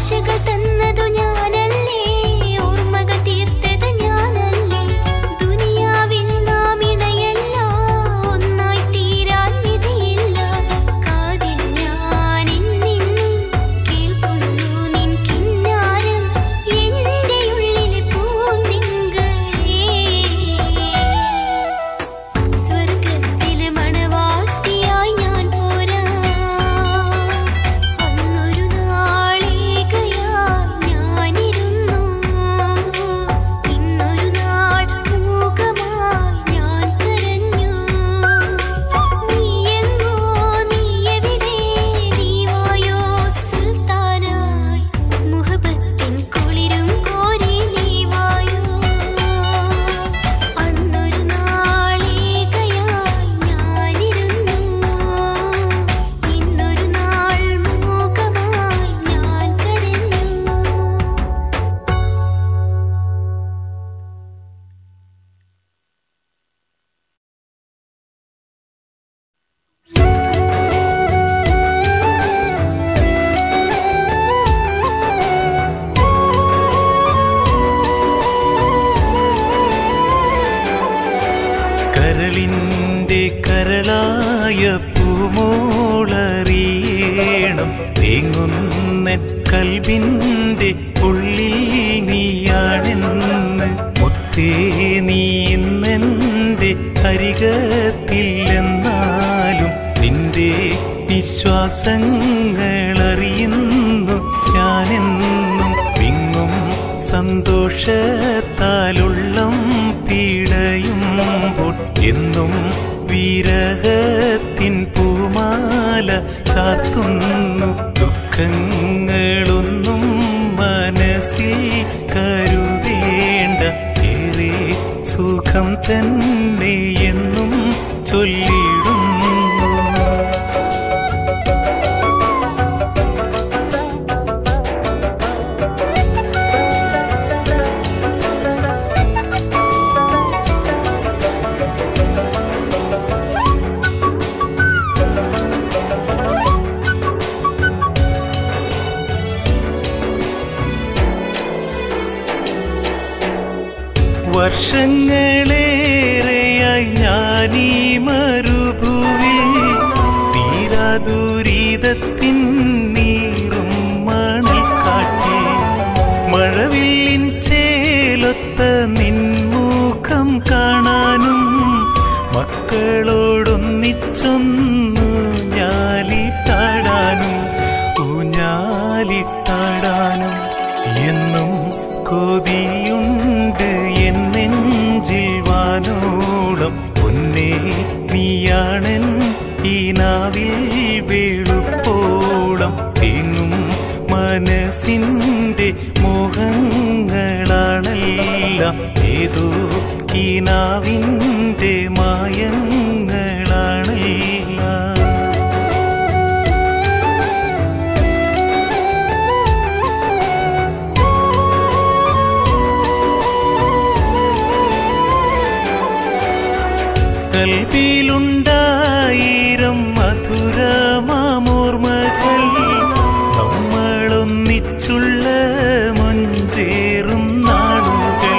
ആശകൾ തന്നതു ഞാനല്ലേ ഓർമ്മകൾ തീർത്തത് ഞാനല്ലേ ദുനിയാവിൽ നാം ഇണയല്ല ഒന്നായി തീരാൻ വിധിയില്ല കാതിൽ ഞാൻ ഇന്നിന്നും കേൾക്കുന്നു നിൻ കിന്നാരം എന്റെ ഉള്ളിലെ പൂന്തിങ്കളേ സ്വർഗത്തിലെ മണവാട്ടിയായി ഞാൻ പോരാ അന്നൊരു നാളേകയായി ഞാനിരുന്നു ഇന്നൊരു നാൾ മൂകമായി ഞാൻ കരഞ്ഞു നീയെങ്ങോ നീയെവിടെ നീ വായോ സുൽത്താനായി മുഹബത്തിൻ കുളിരും കോരി നീ വായോ അന്നൊരു നാളേകയായി ഞാനിരുന്നു ഇന്നൊരു നാൾ മൂകമായി ഞാൻ കരഞ്ഞു കരളിൻ്റെ കരളായ പൂമോളറിയണം തേങ്ങുന്ന കൽവിൻ്റെ ഉള്ളിൽ നീയാണെന്ന് മുത്തേ നീ ഇന്നെൻ്റെ അരികത്തില്ലെന്നാലും നിന്റെ വിശ്വാസങ്ങളറിയുന്നു ഞാനെന്നും വിങ്ങും സന്തോഷത്താലുള്ളം പീടയുമ്പോൾ എന്നും വിരഹത്തിൻ പൂമാല ചാർത്തുന്നു ദുഃഖങ്ങളൊന്നും മനസ്സിൽ കരുതേണ്ട ഏറെ സുഖം തന്നെ എന്നും ചൊല്ലിടുന്നു വർഷങ്ങളേറെയായി ഞാനീ മരുഭൂവിൽ തീരാ ദുരിതത്തിൻ നീറും മണൽ കാട്ടി മഴവില്ലിൻ ചേലൊത്ത നിൻമുഖം കാണാനും മക്കളോടൊന്നിച്ചൊന്നു ഞാലിട്ടാടാനും ഊഞ്ഞാലിട്ടാടാനും എന്നും കൊതിയുണ്ട് എൻ നെഞ്ചിൽ വാനോളം പൊന്നേ നീയാണൻ ഈ നാവിൽ വെളുപ്പോളം തേങ്ങും മനസ്സിൻ്റെ മോഹങ്ങളാണെല്ലാം ഏതോ കിനാവിൻ്റെ മായങ്ങളാണെല്ലാം കൽവിലുണ്ടായിരം മധുരമാമോർമകൾ നമ്മളൊന്നിച്ചുള്ള മൊഞ്ചേറും നാളുകൾ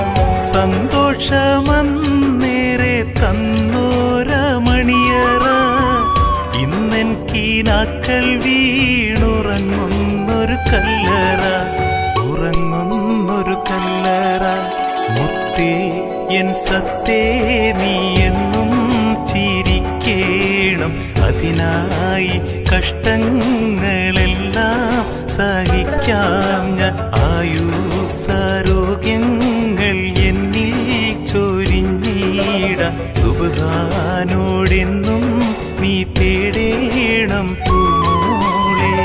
സന്തോഷമന്നേറെ തന്നോരമണിയറ ഇന്നെൻ കീനാക്കൾ വീണുറങ്ങുന്നൊരു കല്ലറ ഉറങ്ങുന്നൊരു കല്ലറ മുത്തേ എൻ സത്തേ നീ എന്നും ചിരിക്കേണം അതിനായി കഷ്ടങ്ങളെല്ലാം സഹിക്കാം ഞാൻ ആയുസാരോഗ്യങ്ങൾ എന്നിൽ ചൊരിഞ്ഞിട സുബാനോടെന്നും നീ തേടേണം പൂമോളേ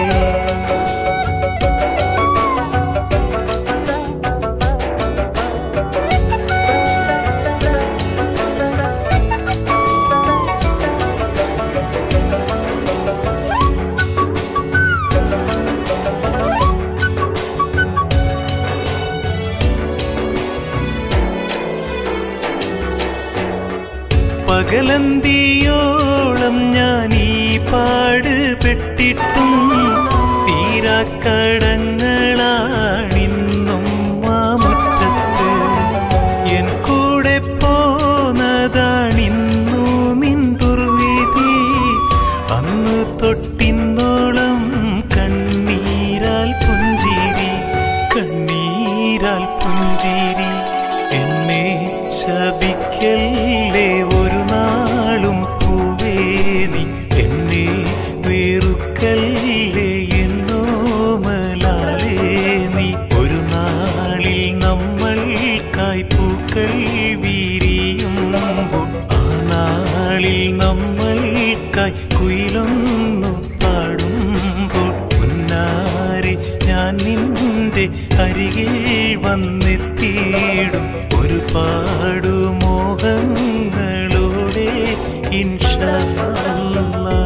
പകലന്തിയോളം ഞാൻ ഈ പാട് പെട്ടിട്ടും തീരാ നീലക്കടങ്ങളാണിന്നും ആ മുറ്റത്ത് എൻ കൂടെ പോന്നതാണിന്നു നിൻ ദുർവിധി അന്ന് തൊട്ടിന്നോളം കണ്ണീരാൽ പുഞ്ചിരി കണ്ണീരാൽ പുഞ്ചിരി എന്നെ ശപിക്കല്ലേ ഒരു നാളും പൂവേ നീ എന്നെ വെറുക്കല്ലേ എന്നോ മലാലേ നീ ഒരു നാളിൽ നമ്മൾക്കായി പൂക്കൾ വിരിയുമ്പോൾ ആ നാളിൽ നമ്മൾക്കായി കുയിലൊന്നു പാടുമ്പോൾ മുന്നാരെ ഞാൻ നിന്റെ അരികിൽ വന്നെത്തിയിടും ഒരുപാടു മോഹങ്ങളോടെ ഇൻഷാ അല്ലാ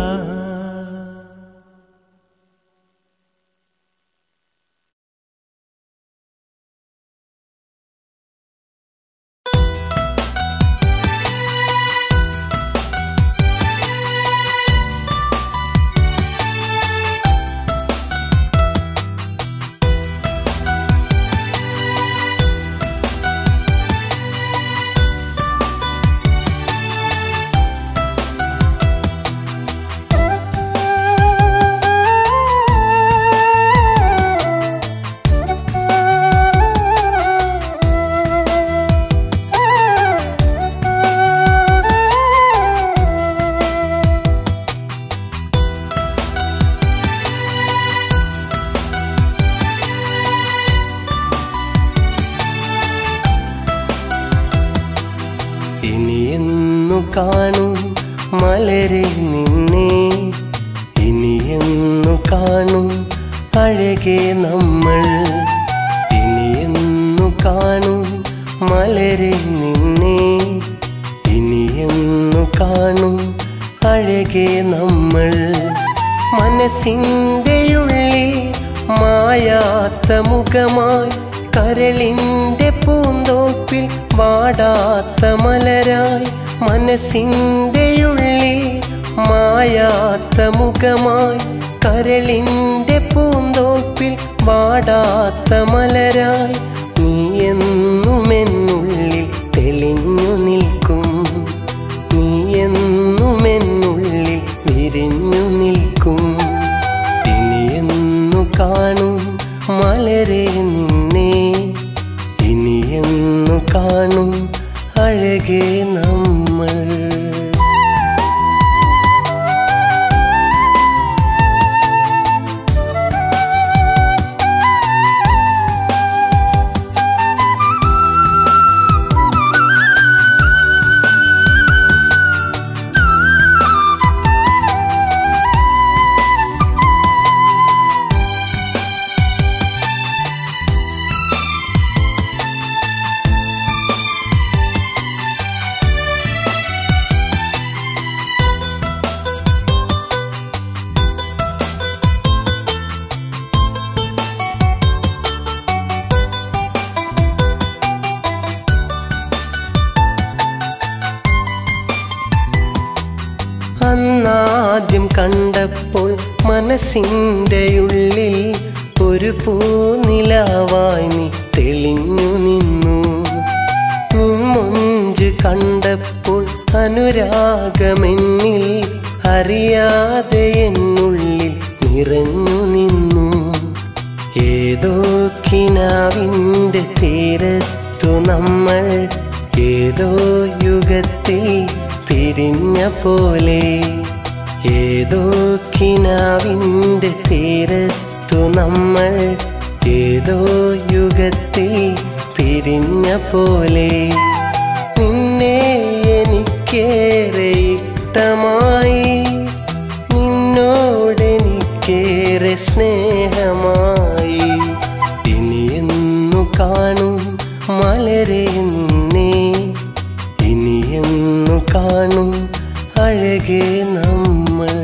ഇനിയെന്നു കാണും മലരെ നിന്നെ ഇനിയെന്നു കാണും അഴകെ നമ്മൾ ഇനിയെന്നു കാണും മലരെ നിന്നെ ഇനിയെന്നു കാണും അഴകെ നമ്മൾ മനസ്സിൻ്റെ ഉള്ളിൽ മായാത്ത മുഖമായി കരളിൻ്റെ പൂന്തോപ്പിൽ വാടാത്ത മലരായി മനസ്സിൻ്റെ ഉള്ളിൽ മായാത്ത മുഖമായി കരളിൻ്റെ പൂന്തോപ്പിൽ വാടാത്ത മലരായി നീ എന്നും എന്നുള്ളിൽ തെളിഞ്ഞു നിൽക്കും നീ എന്നും എന്നുള്ളിൽ വിരിഞ്ഞു നിൽക്കും ഇനിയെന്നു കാണും മലരെ നിന്നെ ഇനിയെന്നു കാണും അഴകെ നമ്മൾ അന്നാദ്യം കണ്ടപ്പോൾ മനസ്സിൻ്റെ ഉള്ളിൽ ഒരു പൂനിലാവായി നീ തെളിഞ്ഞു നിന്നു നിൻ മൊഞ്ച് കണ്ടപ്പോൾ അനുരാഗമെന്നിൽ അറിയാതെ എന്നുള്ളിൽ നിറഞ്ഞു നിന്നു ഏതോ കിനാവിൻ്റെ തീരത്തു നമ്മൾ ഏതോ യുഗത്തിൽ പിരിഞ്ഞ പോലെ ഏതോ കിനാവിൻ്റെ തീരത്തു നമ്മൾ ഏതോ യുഗത്തിൽ പിരിഞ്ഞ പോലെ നിന്നെ എനിക്കേറെ ഇഷ്ടമായി നിന്നോടെനിക്കേറെ സ്നേഹമായി ഇനിയെന്നു കാണും മലരെ നിന്നെ ഇനിയെന്നു കാണും അഴകെ നമ്മൾ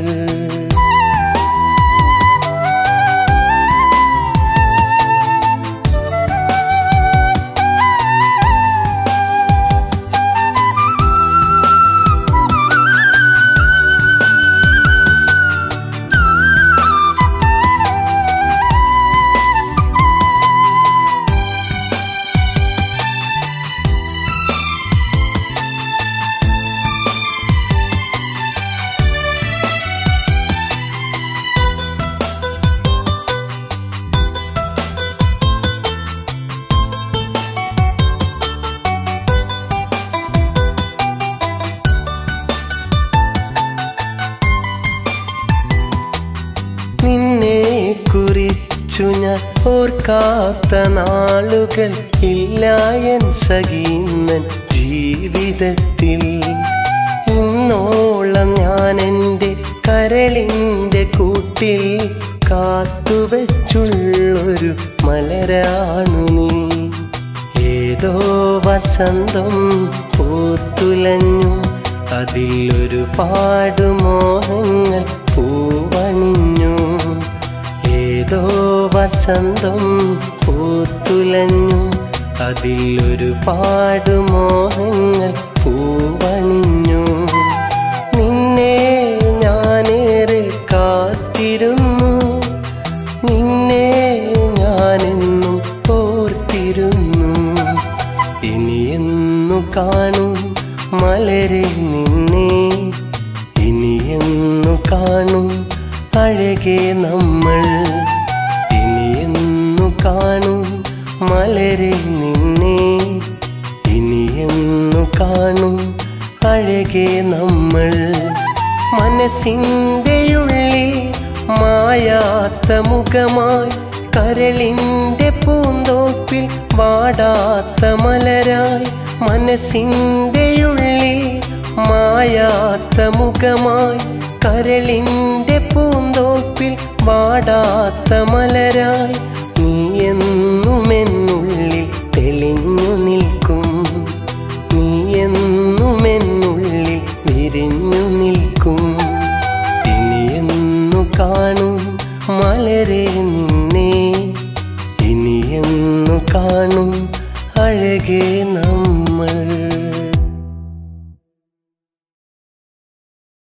ഞാൻ ഓർക്കാത്ത നാളുകൾ ഇല്ല എൻ സഖീന്നൻ ജീവിതത്തിൽ ഇന്നോളം ഞാൻ എൻ്റെ കരളിൻ്റെ കൂട്ടിൽ കാത്തുവച്ചുള്ളൊരു മലരാണു നീ ഏതോ വസന്തം പൂത്തുലഞ്ഞു അതിലൊരു പാടുമോഹങ്ങൾ പൂവണിഞ്ഞു ഏതോ വസന്തം പൂത്തുലഞ്ഞു അതിലൊരു പാടുമോഹങ്ങൾ പൂവണിഞ്ഞു നിന്നെ ഞാനേറെ കാത്തിരുന്നു നിന്നെ ഞാനെന്നും ഓർത്തിരുന്നു ഇനിയെന്നു കാണും മലരെ നിന്നെ ഇനിയെന്നു കാണും അഴകെ നമ്മൾ ഇനിയെന്നു കാണും മലരെ നിന്നെ ഇനിയെന്നു കാണും അഴകെ നമ്മൾ മനസ്സിൻ്റെ ഉള്ളിൽ മായാത്ത മുഖമായി കരളിൻ്റെ പൂന്തോപ്പിൽ വാടാത്ത മലരായി മനസ്സിൻ്റെ ഉള്ളിൽ മായാത്ത മുഖമായി കരളിൻ്റെ പൂന്തോപ്പിൽ വാടാത്ത മലരായി നീ എന്നും എന്നുള്ളിൽ തെളിഞ്ഞു നിൽക്കും നീ എന്നും എന്നുള്ളിൽ വിരിഞ്ഞു നിൽക്കും ഇനിയെന്നു കാണും മലരെ നിന്നെ ഇനിയെന്നു കാണും അഴകെ നമ്മൾ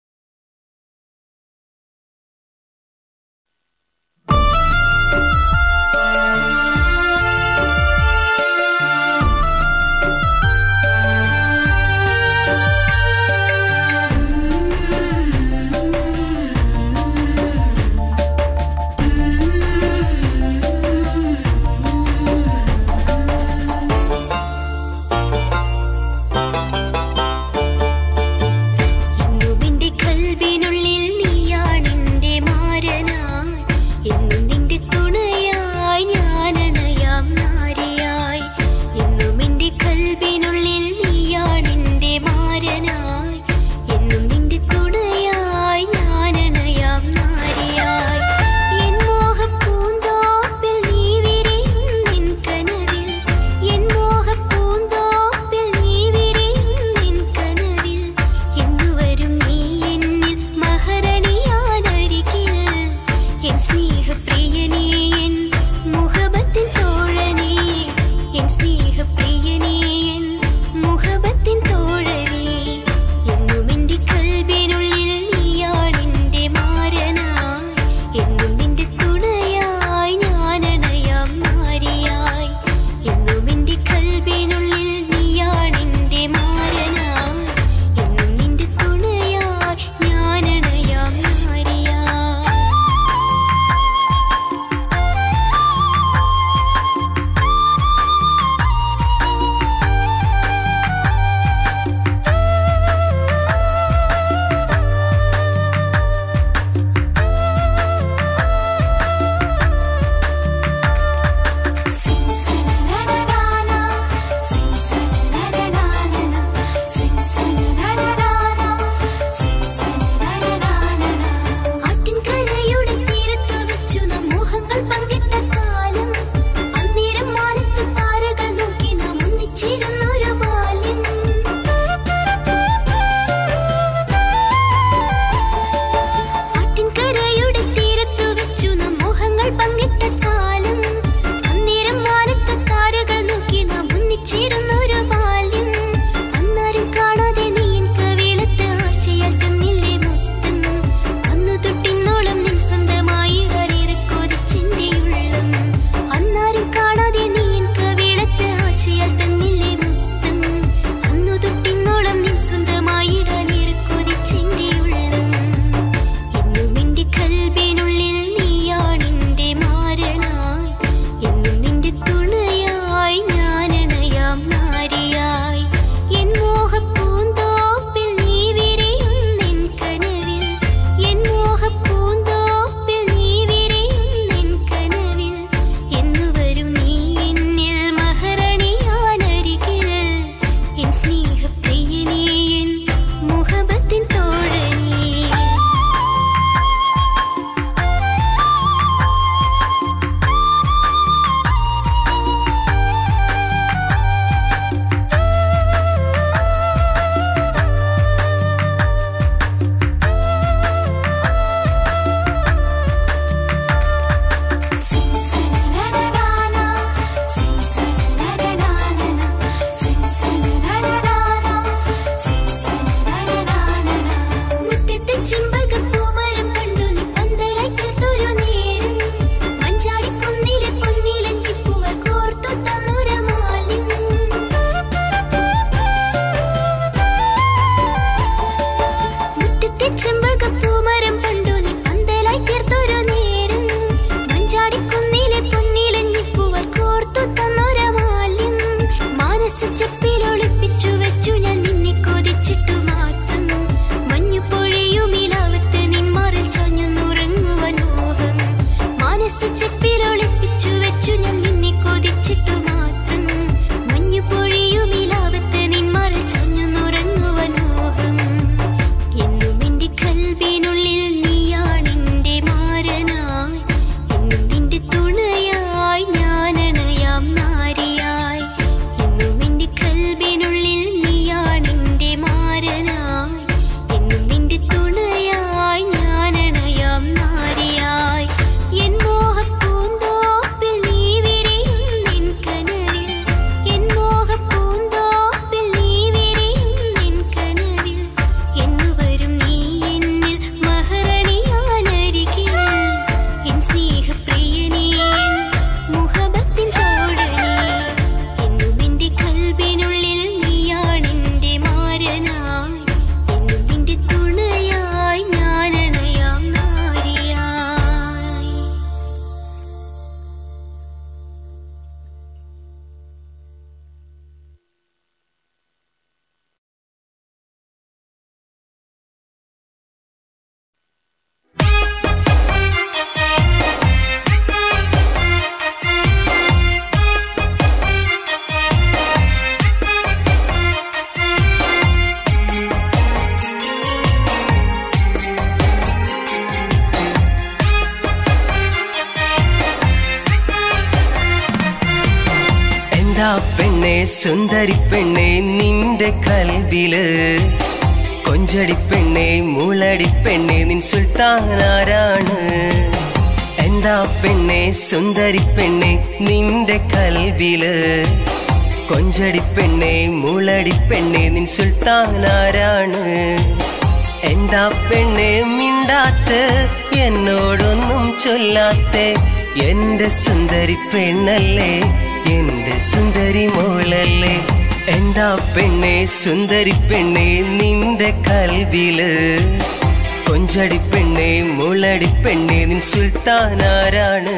ആ എന്താ പെണ്ണെ സുന്ദരി പെണ്ണെ നിന്റെ കൽവില് കൊഞ്ചടി പെണ്ണെ മുളടി പെണ്ണെ നിൻ സുൽത്താനാരാണ് എന്താ പെണ്ണെ സുന്ദരി പെണ്ണെ നിന്റെ കൽവില് കൊഞ്ചടി പെണ്ണെ മുളടി പെണ്ണെ നിൻ സുൽത്താനാരാണ് എന്താ പെണ്ണെ മിണ്ടാത്ത എന്നോടൊന്നും ചൊല്ലാത്ത എന്റെ സുന്ദരി പെണ്ണല്ലേ എന്റെ സുന്ദരി മോളല്ലേ എന്താ പെണ്ണെ സുന്ദരി പെണ്ണെ നിന്റെ കൽവില് കൊഞ്ചടി പെണ്ണെ മുളടി പെണ്ണെ നിൻ സുൽത്താനാരാണ്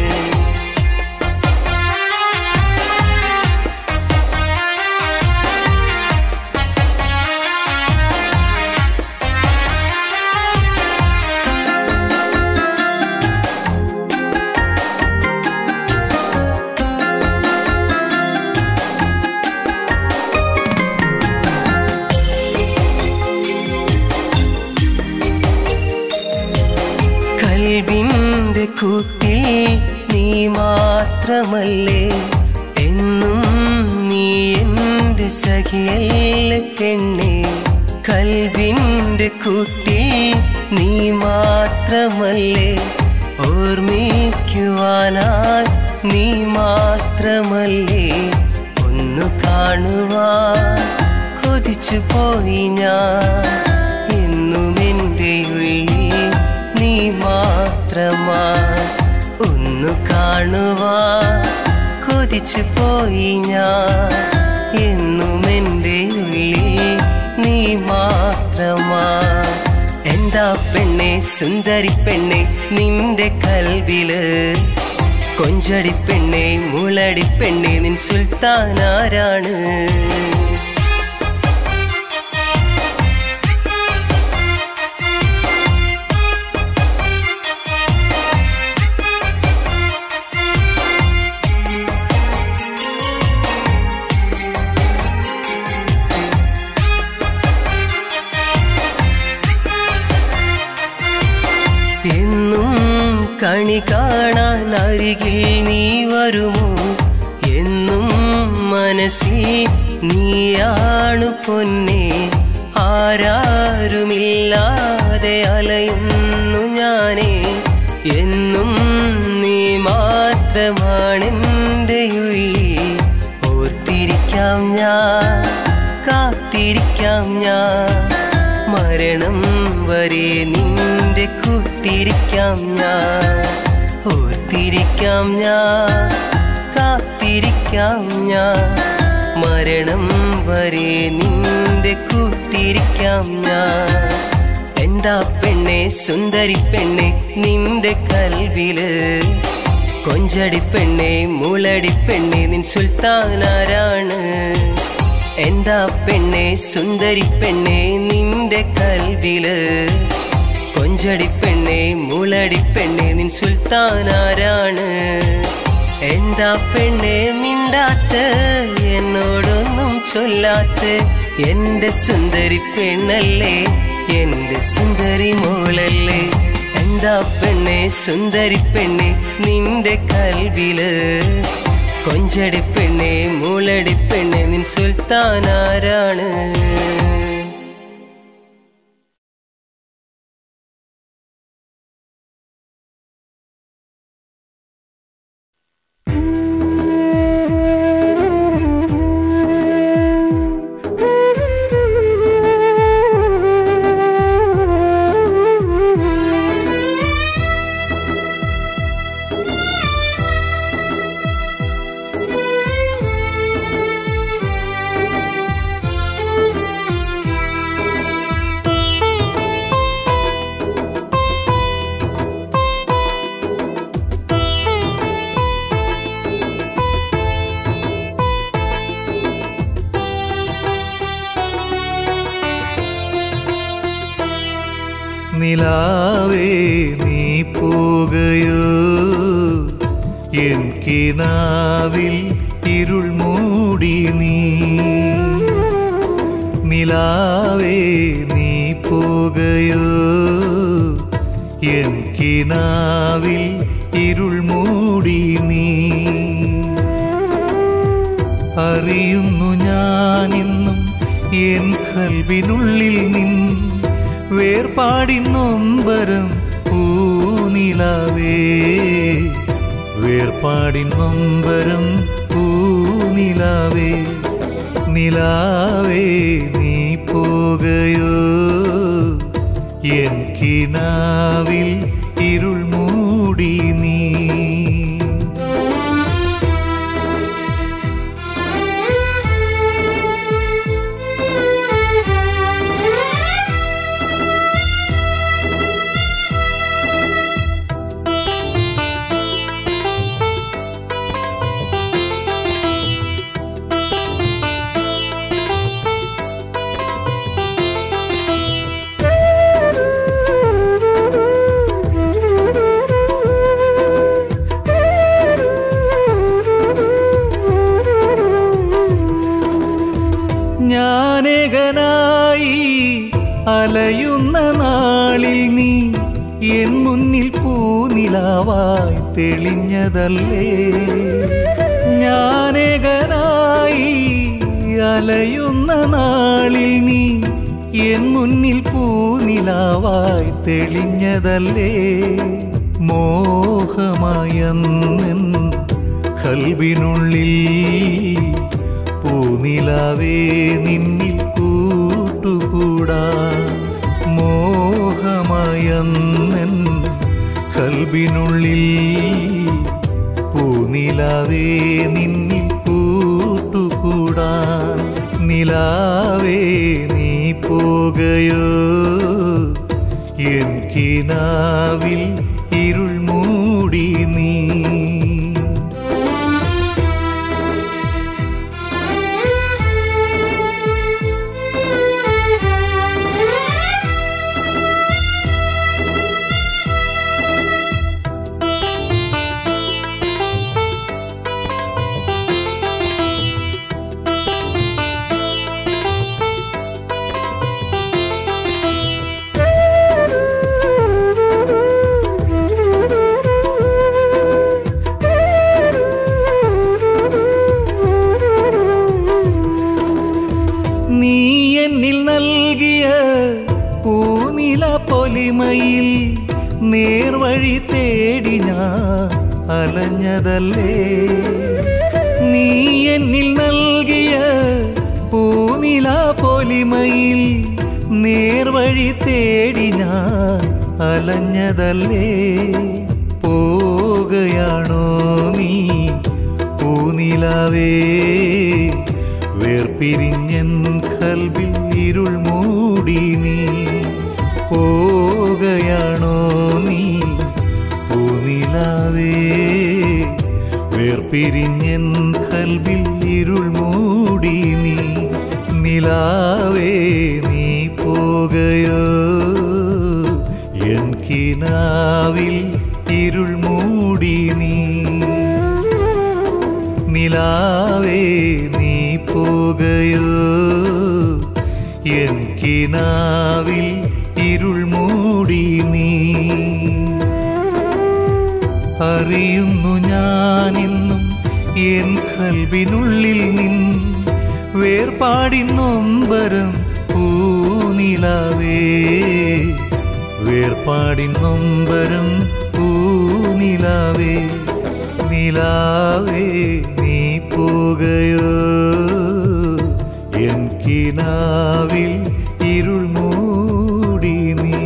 കൽവിന്റെ കൂട്ടിൽ നീ മാത്രമല്ലേ എന്നും നീ എന്റെ സഖിയല്ലേ പെണ്ണെ കൽവിന്റെ കൂട്ടിൽ നീ മാത്രമല്ലേ ഓർമ്മിക്കുവാനായി നീ മാത്രമല്ലേ ഒന്നു കാണുവാൻ കൊതിച്ചു പോയി ഞാൻ എന്നും എൻ്റെ ഉള്ളിൽ നീ മാത്രമാ ഒന്നു കാണുവാൻ കൊതിച്ചു പോയി ഞാൻ എന്നും എൻ്റെ ഉള്ളിൽ നീ മാത്രമാ എന്താ പെണ്ണെ സുന്ദരി പെണ്ണെ നിന്റെ കൽവില് കൊഞ്ചടി പെണ്ണെ മുളടി പെണ്ണെ നിൻ സുൽത്താനാരാണ് എന്നും കണി കാണാൻ അരികിൽ നീ വരുമോ എന്നും മനസ്സിൽ നീയാണു പൊന്നെ ആരാരുമില്ലാതെ അലയുന്നു ഞാനേ എന്നും നീ മാത്രമാണെൻ്റെ ഉള്ളിൽ ഓർത്തിരിക്കാം ഞാൻ കാത്തിരിക്കാം ഞാൻ മരണം വരെ നിന്റെ കൂട്ടിരിക്കാം ഞാൻ ഓർത്തിരിക്കാം ഞാൻ കാത്തിരിക്കാം ഞാൻ മരണം വരെ നിന്റെ കൂട്ടിരിക്കാം ഞാൻ എന്താ പെണ്ണെ സുന്ദരി പെണ്ണെ നിന്റെ കൽവില് കൊഞ്ചടി പെണ്ണെ മുളടി പെണ്ണെ നിൻ സുൽത്താനാരാണ് എന്താ പെണ്ണെ സുന്ദരി പെണ്ണെ നിന്റെ കൽവില് കൊഞ്ചടി പെണ്ണെ മുളടി പെണ്ണെ നിൻ സുൽത്താനാരാണ് എന്താ പെണ്ണെ മിണ്ടാത്ത എന്നോടൊന്നും ചൊല്ലാത്ത എന്റെ സുന്ദരി പെണ്ണല്ലേ എന്റെ സുന്ദരി മോളല്ലേ എന്താ പെണ്ണെ സുന്ദരി പെണ്ണെ നിന്റെ കൽവില് കൊഞ്ചടി പെണ്ണെ മുളടി പെണ്ണെ നിൻ സുൽത്താനാരാണ് നിലാവേ നീ പോകയോ എൻ കിനാവിൽ ഇരുൾ മൂടി നീ നിലാവേ നീ പോകയോ എൻ കിനാവിൽ ഇരുൾ മൂടി നീ അറിയുന്നു ഞാനിന്നും എൻ കൽവിനുള്ളിൽ നിൻ വേർപാടിൻ നൊമ്പരം പൂനിലാവേ വേർപാടിൻ നൊമ്പരം പൂനിലാവേ നിലാവേ നീ പോകയോ എൻ കിനാവിൽ ഇരുൾ മൂടി നീ ഞാനേകനായി അലയുന്ന നാളിൽ നീ എൻ മുന്നിൽ പൂനിലാവായി തെളിഞ്ഞതല്ലേ ഞാനേകനായി അലയുന്ന നാളിൽ നീ എൻ മുന്നിൽ പൂനിലാവായി തെളിഞ്ഞതല്ലേ മോഹമായെന്നൻ കൽവിനുള്ളിൽ പൂനിലാവേ നിന്നിൽ കൂട്ടുകൂടാ മോഹമായെന്നൻ കൽബിനുള്ളിൽ പൂനിലാവേ നിന്നിൽ കൂട്ടുകൂടാ നിലാവേ നീ പോകയോ എൻ കിനാവിൽ ഇരുൾ മൂടി നീ നീ എന്നിൽ നൽകിയ പൂനില പൊലിമയിൽ നേർവഴി തേടി ഞാൻ അലഞ്ഞതല്ലേ നീ എന്നിൽ നൽകിയ പൂനില പൊലിമയിൽ നേർവഴി തേടി ഞാൻ അലഞ്ഞതല്ലേ പോകയാണോ നീ പൂനിലാവേ വേർപിരിഞ്ഞൻ കൽവിൽ ഇരുൾ മൂടി നീ പോകയാണോ നീ പൂനിലാവേ വേർപിരിഞ്ഞൻ കൽവിൽ ഇരുൾ മൂടി നീ നിലാവേ നീ പോകയോ എൻ കിനാവിൽ ഇരുൾ മൂടി നീ നിലാവേ നീ പോകയോ എൻ കിനാവിൽ ഇരുൾ മൂടി നീ അറിയുന്നു ഞാനിന്നും എൻ കൽവിനുള്ളിൽ നിൻ വേർപാടിൻ നൊമ്പരം പൂനിലാവേ വേർപാടിൻ നൊമ്പരം പൂനിലാവേ നിലാവേ നീ പോകയോ എൻ കിനാവിൽ ഇരുൾ മൂടി നീ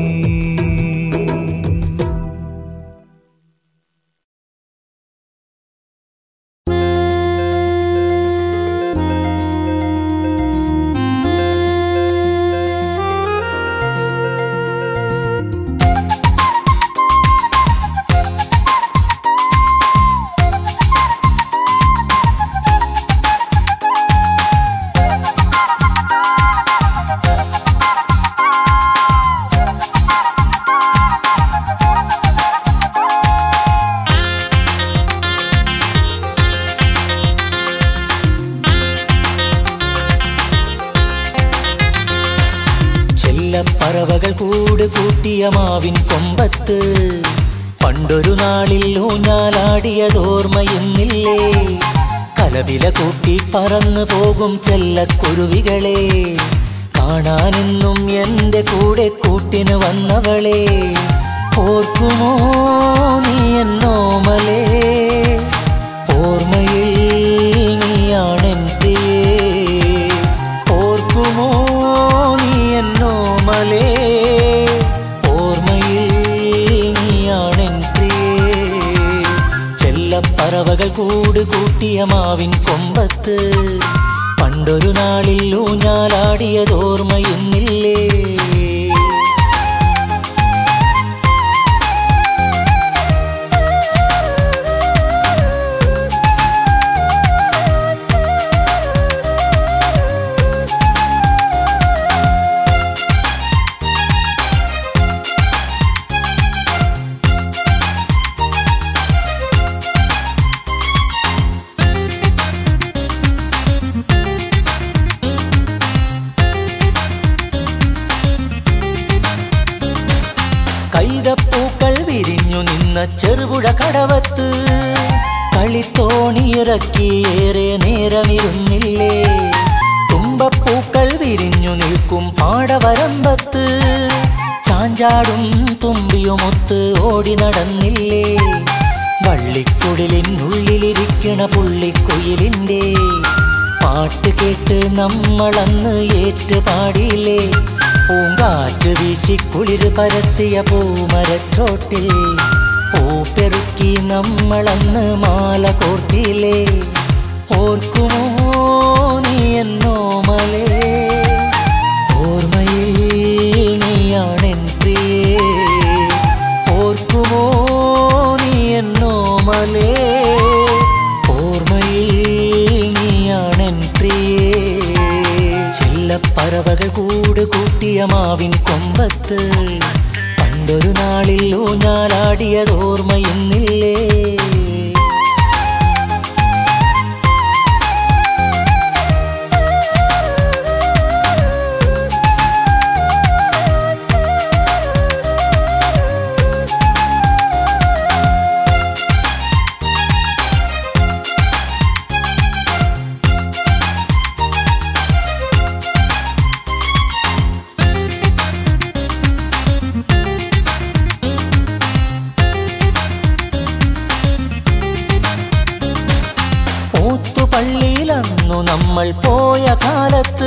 ചെല്ലപ്പറവകൾ കൂട് കൂട്ടിയ മാവിൻ കൊമ്പത്ത് പണ്ടൊരു നാളിൽ ഊഞ്ഞാലാടിയതോർമ്മയുന്നില്ലേ കലവില കൂട്ടി പറന്നു പോകും ചെല്ലക്കുരുവികളെ കാണാനെന്നും എൻ്റെ കൂടെ കൂട്ടിന് വന്നവളെ ഓർക്കുമോ നീ എന്നോമലേ ഓർമ്മയിൽ നീയാണെൻ പ്രിയേ ഓർക്കുമോ നീ എന്നോമലേ ഓർമ്മയിൽ നീയാണെൻ പ്രിയേ ചെല്ലപ്പറവകൾ കൂട് കൂട്ടിയ മാവിൻ കൊമ്പത്ത് പണ്ടൊരു നാളിൽ ഊഞ്ഞാലാടിയതോർമ്മയുന്നില്ലേ കൈതപ്പൂക്കൾ വിരിഞ്ഞു നിന്ന ചെറുപുഴ കടവത്ത് കളിത്തോണിയിറക്കി ഏറെ നേരമിരുന്നില്ലേ തുമ്പപ്പൂക്കൾ വിരിഞ്ഞു നിൽക്കും പാടവരമ്പത്ത് ചാഞ്ചാടും തുമ്പിയുമൊത്ത് ഓടി നടന്നില്ലേ വള്ളിക്കുടിലിനുള്ളിലിരിക്കണ പുള്ളിക്കുയിലിൻ്റെ പാട്ട് കേട്ട് നമ്മളന്ന് ഏറ്റ് പാടിയില്ലേ പൂങ്കാറ്റ് വീശി കുളിര് പരത്തിയ പൂമരച്ചോട്ടിൽ പൂപ്പെറുക്കി നമ്മളന്ന് മാല കോർത്തിയില്ലേ ഓർക്കുമോ നീ എന്നോമലേ ഓർമ്മയിൽ നീയാണെൻ പ്രിയേ ഓർക്കുമോ നീ എന്നോമലേ ഓർമ്മയിൽ നീയാണെൻ പ്രിയേ ചെല്ലപ്പറവകൾ കൂട് കൂട്ടിയ മാവിൻ കൊമ്പത്ത് പണ്ടൊരു നാളിൽ ഊഞ്ഞാലാടിയതോർമ്മയുന്നില്ലേ ഓത്തുപള്ളിയിലന്നു നമ്മൾ പോയ കാലത്ത്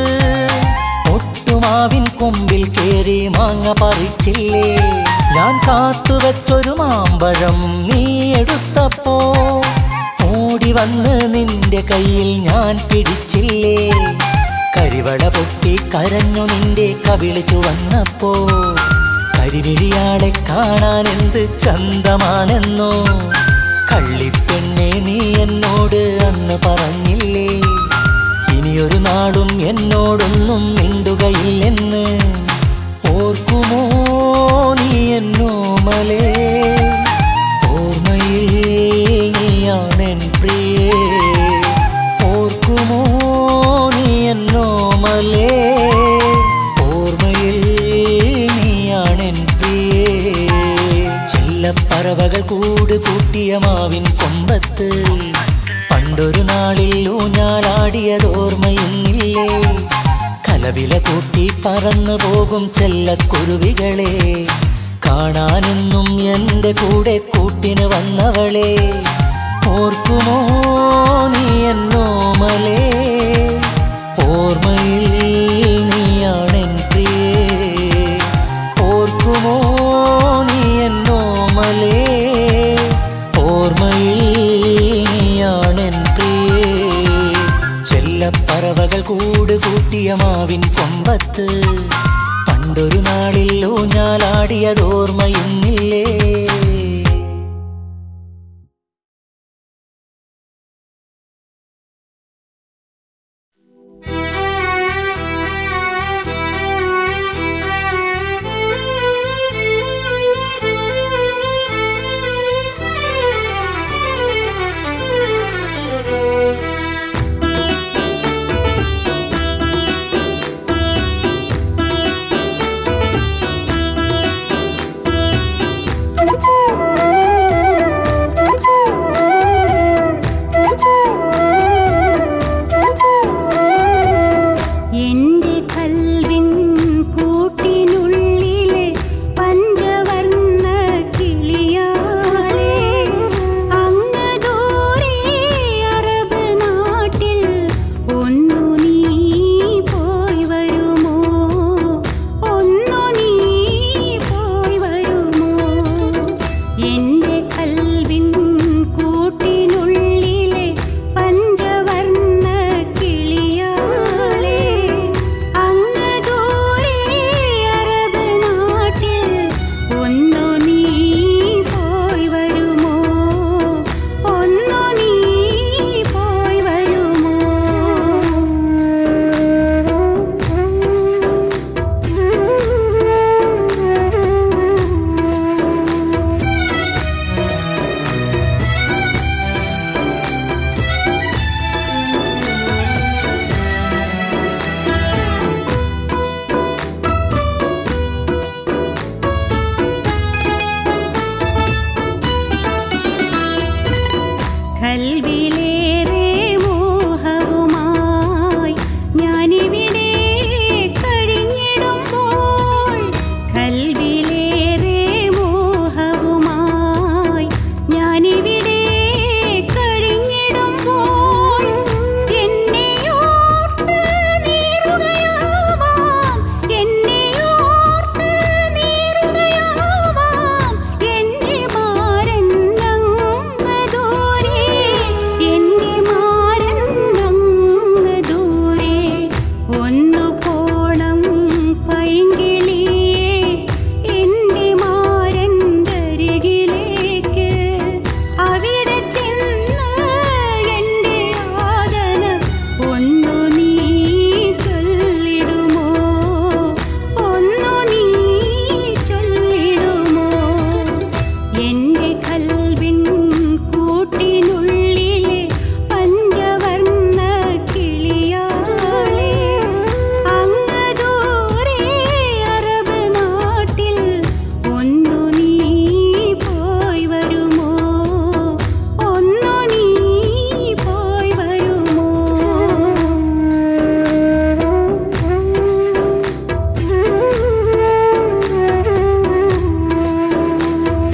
ഒട്ടുമാവിൻ കൊമ്പിൽ കേറി മാങ്ങ പറിച്ചില്ലേ ഞാൻ കാത്തുവെച്ചൊരു മാമ്പഴം നീ എടുത്തപ്പോ ഓടി വന്ന് നിന്റെ കയ്യിൽ ഞാൻ പിടിച്ചില്ലേ കരിവട പൊട്ടി കരഞ്ഞു നിന്റെ കവിളിച്ചു വന്നപ്പോ കരിമിഴിയാളെ കാണാൻ എന്ത് ചന്തമാണെന്നോ കള്ളിപ്പെണ്ണെ നീ എന്നോട് അന്ന് പറഞ്ഞില്ലേ ഇനിയൊരു നാളും എന്നോടൊന്നും മിണ്ടുകയില്ലെന്ന് ഓർക്കുമോ നീ എന്നോമലേ ഓർമ്മയിൽ നീയാണെൻ പ്രിയേ ഓർക്കുമോ നീ എന്നോമലേ ഓർമ്മയിൽ നീയാണെൻ പ്രിയേ ചെല്ലപ്പറവകൾ കൂട് കൂട്ടിയ മാവിൻ കൊമ്പത്ത് പണ്ടൊരു നാളിൽ ഊഞ്ഞാലാടിയതോർമ്മയുന്നില്ലേ കലവില കൂട്ടി പറന്നു പോകും ചെല്ലക്കുരുവികളെ കാണാനെന്നും എൻ്റെ കൂടെ കൂട്ടിന് വന്നവളെ ഓർക്കുമോ നീ എന്നോമലേ ഓർമ്മയിൽ നീയാണെൻ പ്രിയേ ഓർക്കുമോ നീ എന്നോമലേ ഓർമ്മയിൽ നീയാണെൻ പ്രിയേ ചെല്ലപ്പറവകൾ കൂട് കൂട്ടിയ മാവിൻ കൊമ്പത്ത് പണ്ടൊരു നാളിൽ ഊഞ്ഞാലാടിയതോർമ്മയുന്നില്ലേ Thank you. മോഹവുമായി ഞാനിവിടെ കഴിഞ്ഞിടുമ്പോൾ കൽവിലേറെ മോഹവുമായി ഞാനിവിടെ കഴിഞ്ഞിടുമ്പോൾ എന്നെയോർത്ത് നീറുകയാവാം എന്നെയോർത്ത് നീറുകയാവാം എന്റെ മാരന്നങ്ങ് ദൂരെ എന്റെ മാരന്നങ്ങ് ദൂരെ ഒന്നു പോണം പൈങ്കിളിയേ എന്റെ മാരന്തരികിലേക്ക് അവിടെ ചെന്ന് എന്റെ യാതന ഒന്നു നീ ചൊല്ലിടുമോ ഒന്നു നീ ചൊല്ലിടുമോ എന്റെ കൽവിൻ കൂട്ടിനുള്ളിലെ പഞ്ചവർണ്ണ കിളിയാളെ അങ്ങ് ദൂരെ അറബ് നാട്ടിൽ ഒന്നു നീ പോയി വരുമോ ഒന്നു നീ പോയി വരുമോ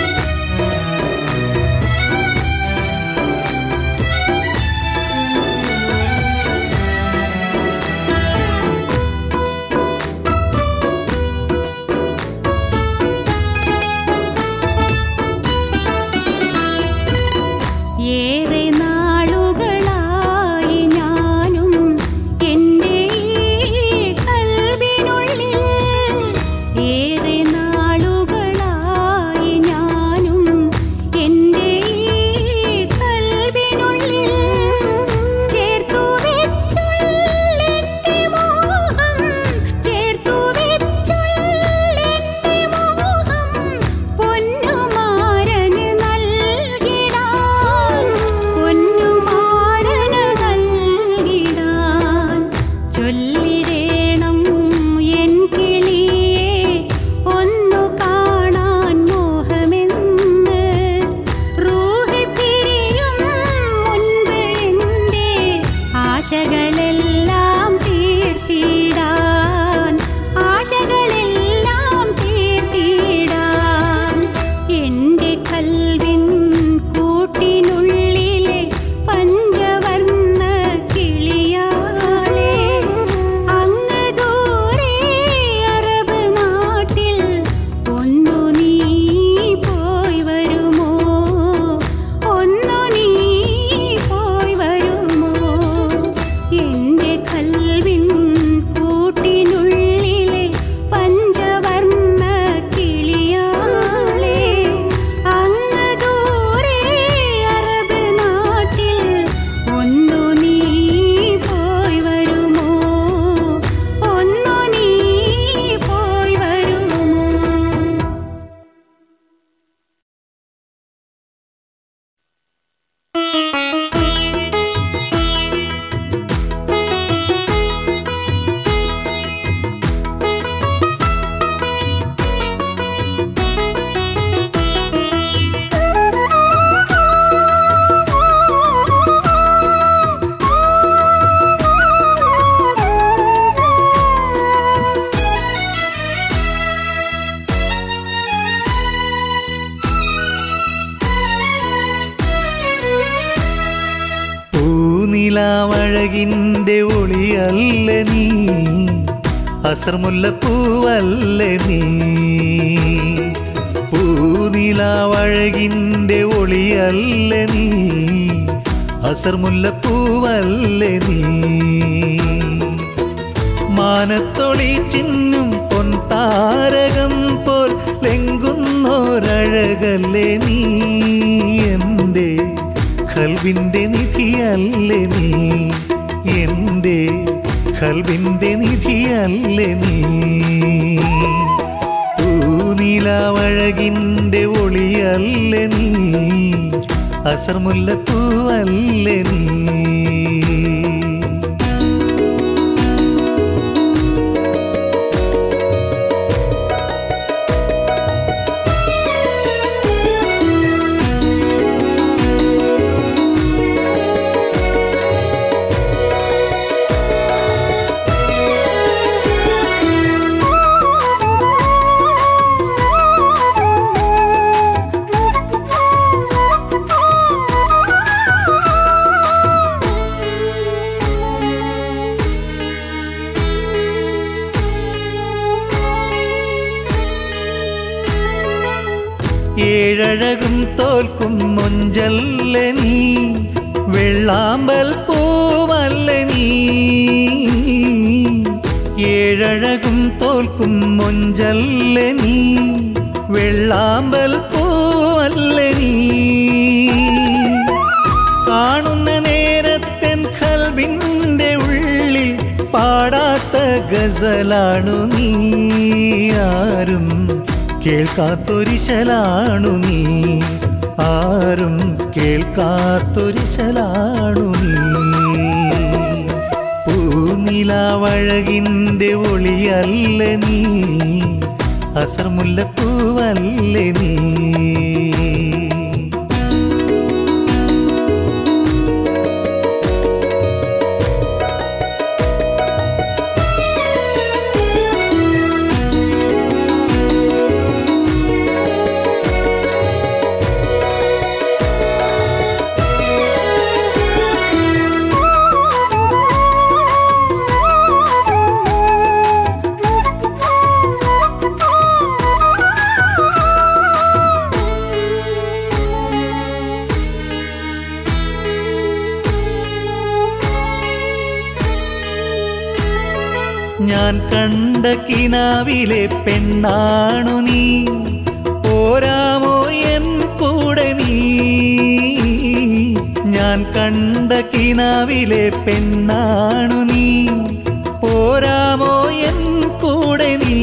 ഏറെ നാളുകളായി ഞാനും എൻ്റെ ഈ കൽവിനുള്ളിൽ ഏറെ നാളുകളായി ഞാനും എൻ്റെ ഈ കൽവിനുള്ളിൽ ചേർത്തു വെച്ചുള്ളെൻ്റെ മോഹം ചേർത്തു വെച്ചുള്ളെൻ്റെ മോഹം പൊന്നുമാരന് നൽകിടാൻ പൊന്നുമാരന് നൽകിടാൻ ചൊല്ലിടേണം എൻ കിളിയെ ഒന്നു കാണാൻ മോഹമെന്ന് റൂഹ് പിരിയും മുൻപ് എൻ്റെ ആശകളെല്ലാം തീർത്തിടാൻ ആശകളെല്ലാം തീർത്തിടാൻ എൻ്റെ കൽവിൻ കൂട്ടിനുള്ളിലെ പഞ്ചവർണ്ണ കിളിയാളെ അങ്ങ് ദൂരെ അറബ് നാട്ടിൽ ഒന്നു നീ പോയി വരുമോ ഒന്നു നീ പോയി വരുമോ എൻ്റെ കൽവിൻ കൂട്ടിനുള്ളിലെ പഞ്ചവർണ്ണ കിളിയാളെ അങ്ങ് ദൂരെ അറബ് നാട്ടിൽ ഒന്നു നീ പോയി വരുമോ ഒന്നു നീ പോയി വരുമോ പൂനിലാവഴകിൻ്റെ ഒളിയല്ല നീ അസർമുല്ലപ്പൂവല്ല നീ പൂനിലാവഴകിൻ്റെ ഒളിയല്ല നീ അസർമുല്ലപ്പൂവല്ല നീ മാനത്തൊളി ചിന്നും പൊൻതാരകം പോൽ ലെങ്കുന്നോരഴകല്ലേ നീ എൻ്റെ കൽവിൻ്റെ നിധിയല്ലേ നീ എൻ്റെ കൽവിൻ്റെ നിധിയല്ലേ നീ പൂനിലാവഴകിൻ്റെ ഒളിയല്ലേ നീ അസർമുല്ലപ്പൂവല്ലേ നീ ും ഏഴഴകും തോൽക്കും മൊഞ്ചല്ല നീ വെള്ളാമ്പൽ പൂവല്ല നീ ഏഴഴകും തോൽക്കും മൊഞ്ചല്ല നീ വെള്ളാമ്പൽ പൂവല്ല നീ കാണുന്ന നേരത്തൻ കൽബിൻ്റെ ഉള്ളിൽ പാടാത്ത ഗസലാണു നീ ആരും കേൾക്കാത്തൊരിശലാണു നീ ആരും കേൾക്കാത്തൊരിശലാണു നീ പൂനിലാവഴകിൻ്റെ ഒളിയല്ല നീ അസർമുല്ലപ്പൂവല്ല നീ ഞാൻ കണ്ട കിനാവിലെ പെണ്ണാണു നീ പോരാമോ എൻ കൂടെ നീ ഞാൻ കണ്ട കിനാവിലെ പെണ്ണാണു നീ പോരാമോ എൻ കൂടെ നീ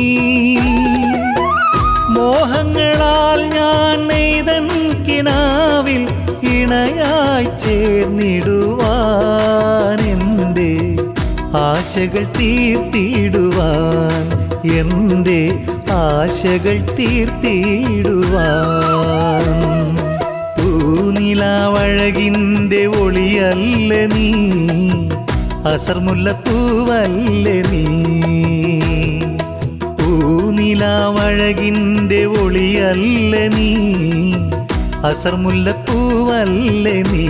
മോഹങ്ങളാൽ ഞാൻ നെയ്തൻ കിനാവിൽ ഇണയായി ചേർന്നിടുവാൻ എൻ്റെ ആശകൾ തീർത്തിടുവാൻ എൻ്റെ ആശകൾ തീർത്തിടുവാൻ പൂനിലാവഴകിൻ്റെ ഒളിയല്ല നീ അസർമുല്ലപ്പൂവല്ല നീ പൂനിലാവഴകിൻ്റെ ഒളിയല്ല നീ അസർമുല്ലപ്പൂവല്ല നീ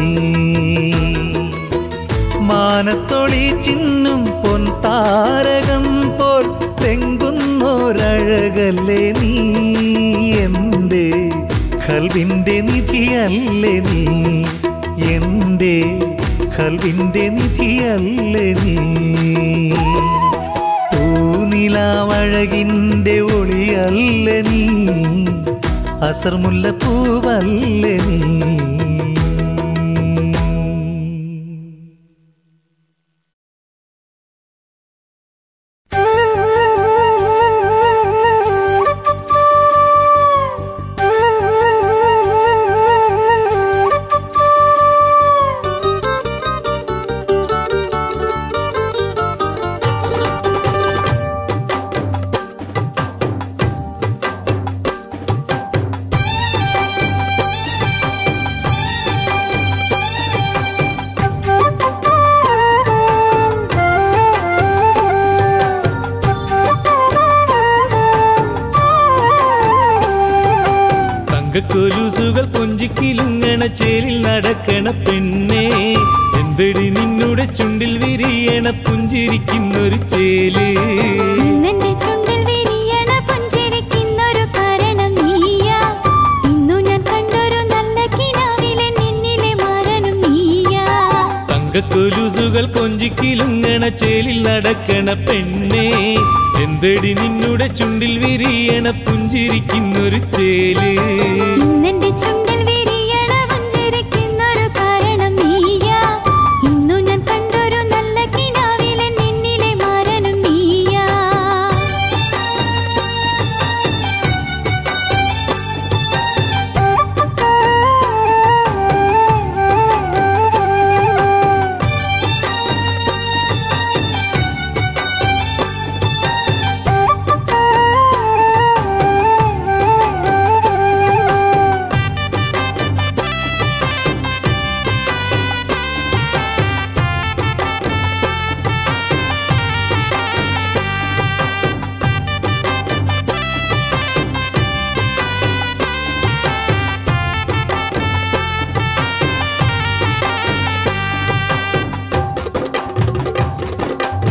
മാനത്തൊളി ചിന്നും പൊൻ താരകം പോൽ തെങ്കുന്നൊരഴകല്ലേ നീ എൻ്റെ കൽവിൻ്റെ നിധിയല്ലേ നീ എൻ്റെ കൽവിൻ്റെ നിധിയല്ലേ നീ പൂനിലാവഴകിൻ്റെ ഒളിയല്ല നീ അസർമുല്ലപ്പൂവല്ല നീ തങ്കക്കൊലുസുകൾ കൊഞ്ചിക്കിലുങ്ങണ ചേലിൽ നടക്കണ പെണ്ണേ എന്തടി നിന്നുടെ ചുണ്ടിൽ വിരിയണ പുഞ്ചിരിക്കുന്നൊരു ചേല് നിന്നെന്റെ ചുണ്ടിൽ വിരിയണ പുഞ്ചിരിക്കുന്നൊരു കാരണം നീയാ ഇന്നു ഞാൻ കണ്ടൊരു നല്ല കിനാവിലെ നിന്നിലെ മരനും നീയാ തങ്കക്കൊലുസുകൾ കൊഞ്ചിക്കിലുങ്ങണ ചേലിൽ നടക്കണ പെണ്ണേ എന്തടി നിന്നുടെ ചുണ്ടിൽ വിരിയണ പുഞ്ചിരിക്കുന്നൊരു ചേല് നിന്നെന്റെ ചുണ്ടിൽ വിരിയണ പുഞ്ചിരിക്കുന്നൊരു കാരണം നീയാ ഇന്നു ഞാൻ കണ്ടൊരു നല്ല കിനാവിലെ നിന്നിലെ മരനും നീയാ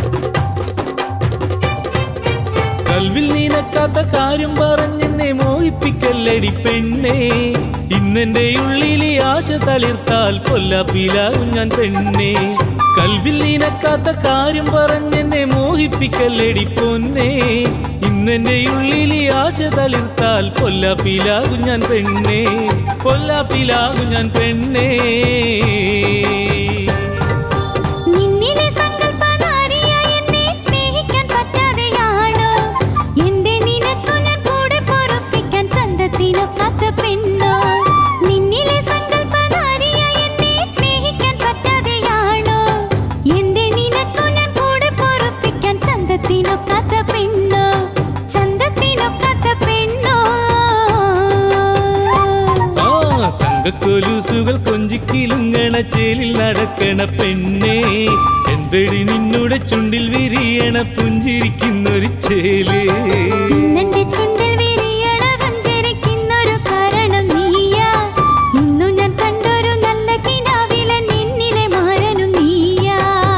കൽവിൽ നീനക്കാത്ത കാര്യം പറഞ്ഞെന്നെ മോഹി മോഹിപ്പിക്കല്ലടി പെണ്ണേ ഇന്നെന്റെ ഉള്ളിലെ ആശ തളിർത്താൽ കൊല്ലാപ്പിലാകും ഞാൻ പെണ്ണേ കൽവിൽ നിനക്കാത്ത കാര്യം പറഞ്ഞെന്നെ മോഹിപ്പിക്കല്ലടി പൊന്നേ ഇന്നെന്റെ ഉള്ളിലെ ആശ തളിർത്താൽ കൊല്ലാപ്പിലാകും ഞാൻ പെണ്ണേ കൊല്ലാപ്പിലാകും ഞാൻ പെണ്ണേ നിന്നിലെ സങ്കൽപ്പനാരിയായി എന്നെ സ്നേഹിക്കാൻ പറ്റാതെയാണോ എന്റെ നിനക്കു ഞാൻ കൂടെ പൊറുപ്പിക്കാൻ ചന്തത്തിനൊക്കാത്ത പെണ്ണോ നിന്നിലെ സങ്കൽപ്പനാരിയായി എന്നെ സ്നേഹിക്കാൻ പറ്റാതെയാണോ എന്റെ നിനക്കു ഞാൻ കൂടെ പൊറുപ്പിക്കാൻ ചന്തത്തിനൊക്കാത്ത പെണ്ണോ ചന്തത്തിനൊക്കാത്ത പെണ്ണോ ആ തങ്കക്കൊലുസുകൾ കൊഞ്ചിക്കിലുങ്ങണ ചേലിൽ നടക്കണ പെണ്ണേ എന്തടി നിന്നുടെ ചുണ്ടിൽ വിരിയണ പുഞ്ചിരിക്കുന്നൊരു ചേല് ഇന്നെന്റെ ചുണ്ടിൽ വിരിയണ വഞ്ചരിക്കുന്നൊരു കാരണം നീയാ ഇന്നു ഞാൻ കണ്ടൊരു നല്ല കിനാവിലെ നിന്നിലെ മാരനും നീയാ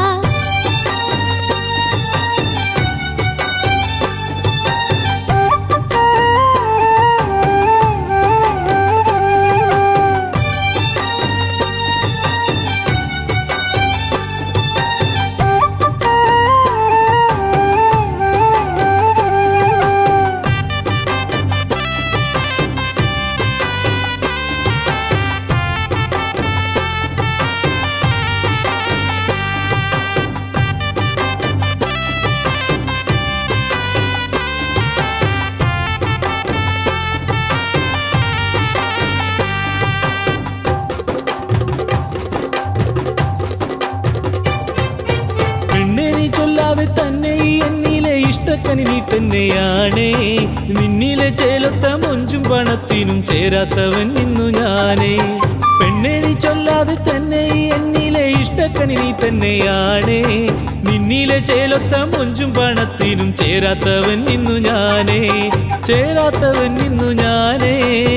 പെണ്ണെ നീ ചൊല്ലാതെ തന്നെ ഈ എന്നിലെ ഇഷ്ടക്കനി നീ തന്നെയാണേ നിന്നിലെ ചേലത്ത മൊഞ്ചും പണത്തിനും ചേരാത്തവൻ ഇന്നു ഞാനേ പെണ്ണെ നീ ചൊല്ലാതെ തന്നെ ഈ എന്നിലെ ഇഷ്ടക്കനി നീ തന്നെയാണേ നിന്നിലെ ചേലൊത്ത മൊഞ്ചും പണത്തിനും ചേരാത്തവൻ ഇന്നു ഞാനേ ചേരാത്തവൻ ഇന്നു ഞാനേ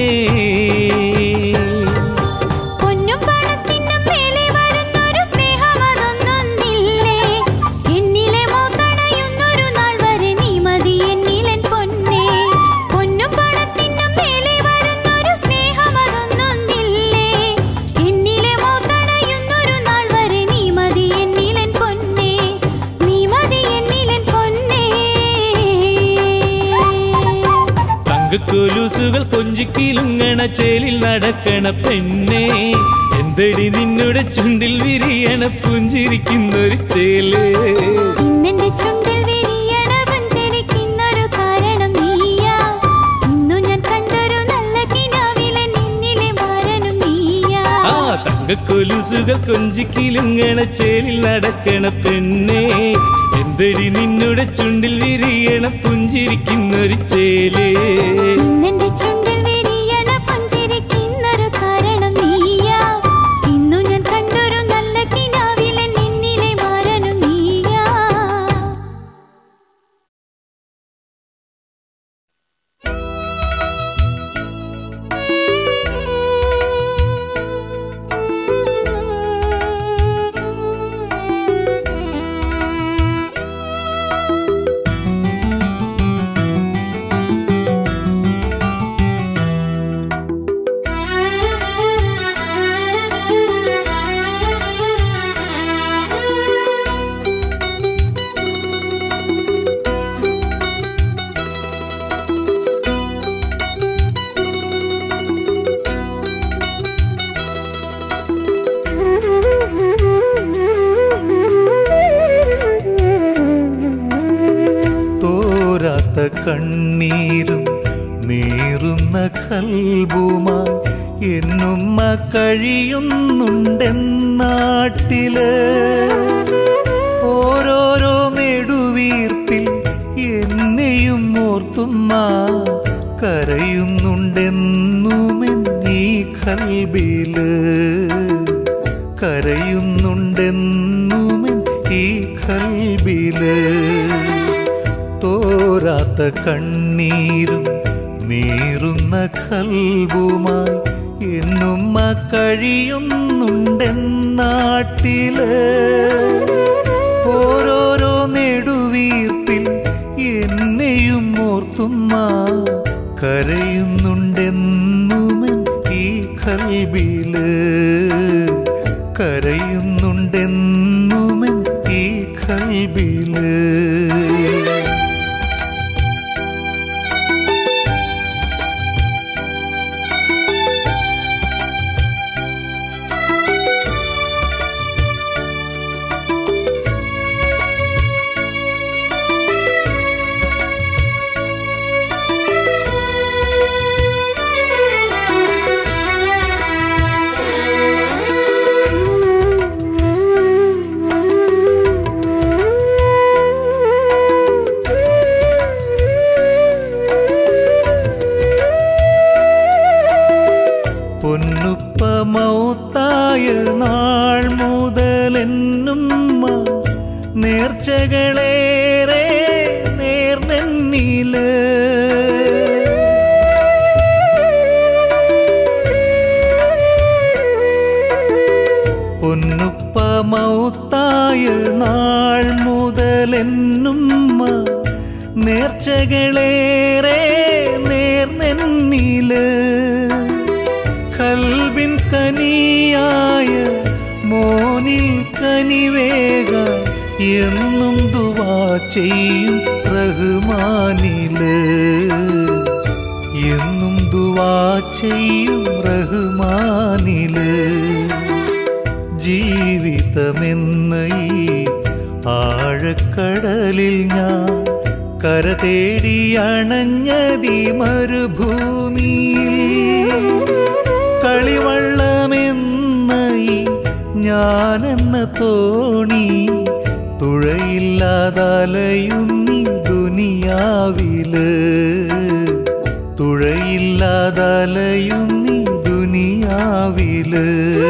പൊന്നും പണത്തിനും മേലെ വരുന്നൊരു സ്നേഹം അതൊന്നൊന്നില്ലേ എന്നിലെ മോത്തണയുന്നൊരു നാൾ വരെ നീ മതി എന്നിലെൻ പൊന്നേ പൊന്നും പണത്തിനും മേലെ വരുന്നൊരു സ്നേഹം അതൊന്നൊന്നില്ലേ എന്നിലെ മോത്തണയുന്നൊരു നാൾ വരെ നീ മതി എന്നിലെൻ പൊന്നേ നീ മതി എന്നിലെൻ പൊന്നേ തങ്കക്കൊലുസുകൾ കൊഞ്ചിക്കിലുങ്ങണ ചേലിൽ നടക്കണ പെണ്ണേ എന്തടി നിന്നുടെ ചുണ്ടിൽ വിരിയണ പുഞ്ചിരിക്കുന്നൊരു ചേല് ഇന്നെന്റെ ചുണ്ടിൽ വിരിയണ വഞ്ചരിക്കുന്നൊരു കാരണം നീയാ ഇന്നു ഞാൻ കണ്ടൊരു നല്ല കിനാവിലെ നിന്നിലെ മാരനും നീയാ ആ തങ്കക്കൊലുസുകൾ കൊഞ്ചിക്കിലുങ്ങണ ചേലിൽ നടക്കണ പെണ്ണേ എന്തടി നിന്നുടെ ചുണ്ടിൽ വിരിയണ പുഞ്ചിരിക്കുന്നൊരു ചേല് ഇന്നെന്റെ ചുണ്ടിൽ വിരിയണ പുഞ്ചിരിക്കുന്നൊരു കാരണം നീയാ ഇന്നു ഞാൻ കണ്ടൊരു നല്ല കിനാവിലെ നിന്നിലെ മാരനും നീയാ തോരാത്ത കണ്ണീരും നീറുന്ന കൽബുമായി എന്നുമ്മ കഴിയുന്നുണ്ടെന്നാട്ടില് ഓരോരോ നെടുവീർപ്പിൽ എന്നെയും ഓർത്തുമ്മ കരയുന്നുണ്ടെന്നുമെൻ ഈ കൽബില് കരയുന്നുണ്ടെന്നുമെൻ ഈ കൽബില് തോരാത്ത കണ്ണീരും നീറുന്ന കൽബുമായി എന്നുമ്മ കഴിയുന്നുണ്ടെന്നാട്ടില് ഓരോരോ നെടുവീർപ്പിൽ എന്നെയും ഓർത്തുമ്മ കരയുന്നുണ്ടെന്നുമെൻ നേർച്ചകളേറെ നേർന്നെന്നില് പൊന്നുപ്പ മൗത്തായ നാൾ മുതലെന്നുമ്മ നേർച്ചകളേറെ നേർന്നെന്നില് കൽബിൻ കനിയായ മോനിൽ കനിവേഗ എന്നും ദുവാ ചെയ്യും റഹ്മാനില് എന്നും ദുവാ ചെയ്യും റഹ്മാനില് ജീവിതമെന്ന ഈ ആഴക്കടലിൽ ഞാൻ കര തേടി അണഞ്ഞതി മരുഭൂമിയിൽ കളിവള്ളമെന്ന ഈ ഞാനെന്ന തോണി തുഴയില്ലാതലയുന്നി ദുനിയാവില് തുഴയില്ലാതലയുന്നി ദുനിയാവില്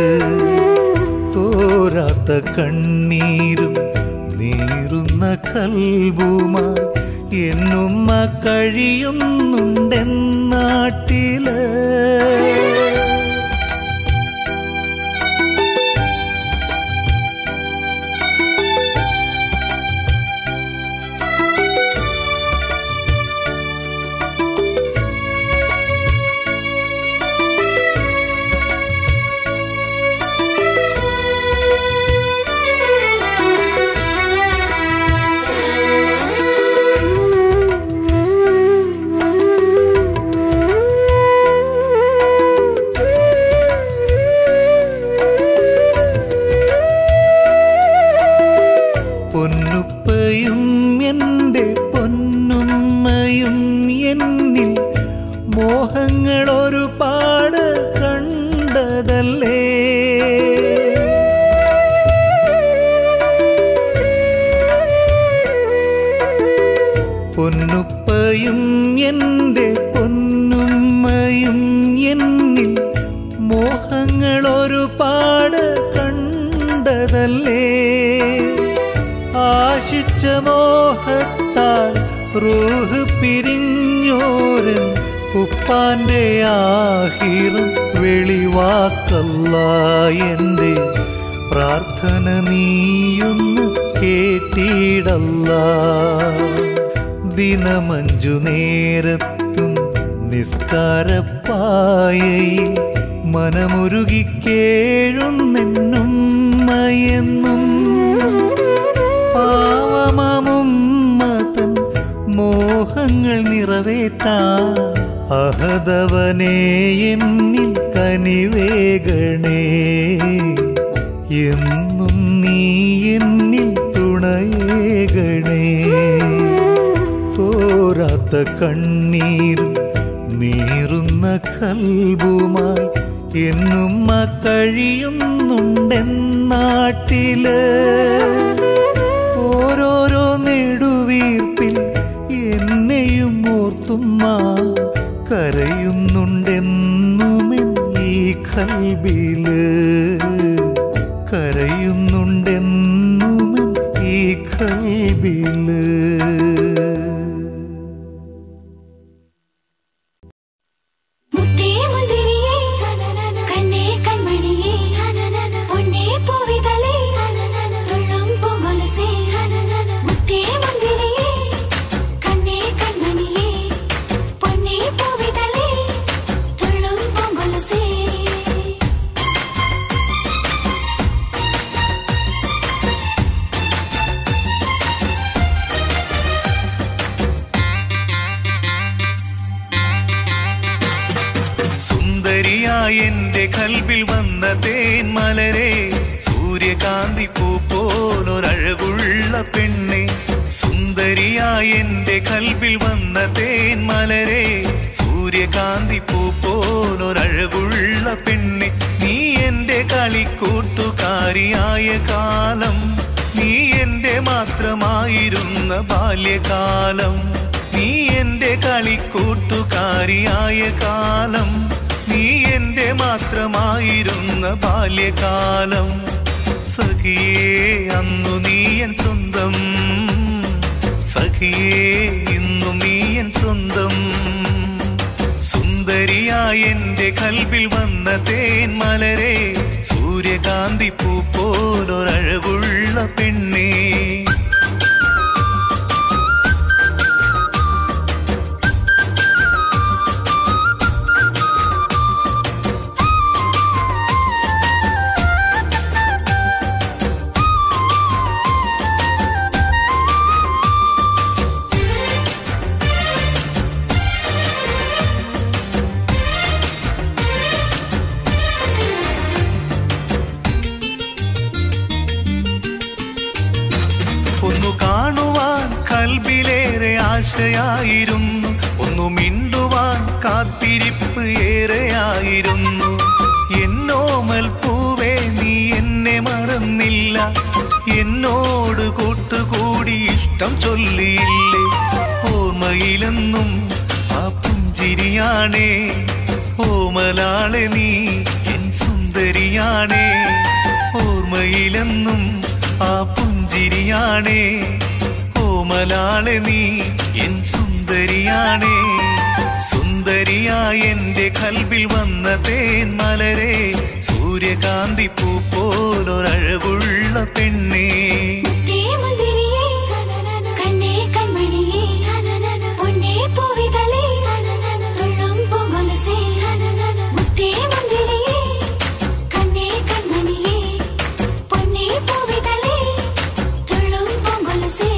തോരാത്ത കണ്ണീരും നീറുന്ന കൽബുമായി എന്നുമ്മ കഴിയുന്നുണ്ടെന്നാട്ടില് പൊന്നുപ്പയും എൻ്റെ പൊന്നുമ്മയും എന്നിൽ മോഹങ്ങൾ ഒരുപാട് കണ്ടതല്ലേ പൊന്നുപ്പയും എൻ്റെ പൊന്നുമ്മയും എന്നിൽ മോഹങ്ങൾ ഒരുപാട് കണ്ടതല്ലേ ആശിച്ച മോഹത്താൽ റൂഹ് പിരിഞ്ഞോരൻ ഉപ്പാന്റെ ആഹിറും വെളിവാക്കല്ല എൻ്റെ പ്രാർത്ഥന നീയൊന്ന് കേട്ടിടല്ല ദിനമഞ്ചു നേരത്തും നിസ്കാരപ്പായയിൽ മനമുരുകി കേഴുന്നെന്നുമ്മയെന്നും പാവമമുമ്മതൻ മോഹങ്ങൾ നിറവേറ്റാൻ അഹദവനെ എന്നിൽ കനിവേഗണേ എന്നും നീ എന്നിൽ തുണയേകണേ തോരാത്ത കണ്ണീരും നീറുന്ന കൽബുമായി എന്നുമ്മ കഴിയുന്നുണ്ടെന്നാട്ടില് ഓരോരോ നെടുവീർപ്പിൽ എന്നെയും ഓർത്തുമ്മ കരയുന്നുണ്ടെന്നുമെൻ ഈ കൽബില് കരയുന്നുണ്ടെന്നുമെൻ ഈ കൽബില് മുത്തേ മുന്തിരിയേ കണ്ണേ കൺമണിയേ പൊന്നേ പൂവിതളേ തുള്ളും പൂങ്കൊലുസേ മുത്തേ മുന്തിരിയേ കണ്ണേ കൺമണിയേ പൊന്നേ പൂവിതളേ തുള്ളും പൂങ്കൊലുസേ സുന്ദരിയായ എന്റെ കൽവിൽ വന്ന തേൻ മലരെ സൂര്യകാന്തി പൂ പോലൊരഴകുള്ള പെണ്ണെ സുന്ദരിയായ എന്റെ കൽവിൽ വന്ന തേൻ മലരെ സൂര്യകാന്തി പൂ പോലൊരഴകുള്ള പെണ്ണെ നീ എന്റെ കളിക്കൂട്ടുകാരിയായ കാലം നീ എന്റെ മാത്രമായിരുന്ന ബാല്യകാലം നീ എന്റെ കളിക്കൂട്ടുകാരിയായ കാലം നീ എന്റെ മാത്രമായിരുന്ന ബാല്യകാലം സഖിയേ അന്നു നീയൻ സ്വന്തം സഖിയേ ഇന്നു നീയൻ സ്വന്തം സുന്ദരിയായ എന്റെ കൽവിൽ വന്ന തേൻ മലരെ സൂര്യകാന്തി പൂ പോലൊരഴകുള്ള പെണ്ണേ ഒന്നു കാണുവാൻ കൽബിലേറെ ആശയായിരുന്നു ഒന്നു മിണ്ടുവാൻ കാത്തിരിപ്പ് ഏറെയായിരുന്നു എന്നോമൽ പൂവേ നീ എന്നെ മറന്നില്ല എന്നോട് കൂട്ടുകൂടി ഇഷ്ടം ചൊല്ലിയില്ലേ ഓർമ്മയിലെന്നും ആ പുഞ്ചിരിയാണേ ഓമലാളെ നീ എൻ സുന്ദരിയാണേ ഓർമ്മയിലെന്നും ആ പുഞ്ചിരിയാണേ ഓമലാളെ നീ എൻ സുന്ദരിയാണേ സുന്ദരിയായ എന്റെ കൽബിൽ വന്ന തേൻ മലരെ സൂര്യകാന്തി പൂ പോലൊരഴകുള്ള പെണ്ണേ മുത്തേ മുന്തിരിയേ കണ്ണേ കൺമണിയേ പൊന്നേ പൂവിതളേ തുള്ളും പൂങ്കൊലുസേ മുത്തേ മുന്തിരിയേ കണ്ണേ കൺമണിയേ പൊന്നേ പൂവിതളേ തുള്ളും പൂങ്കൊലുസേ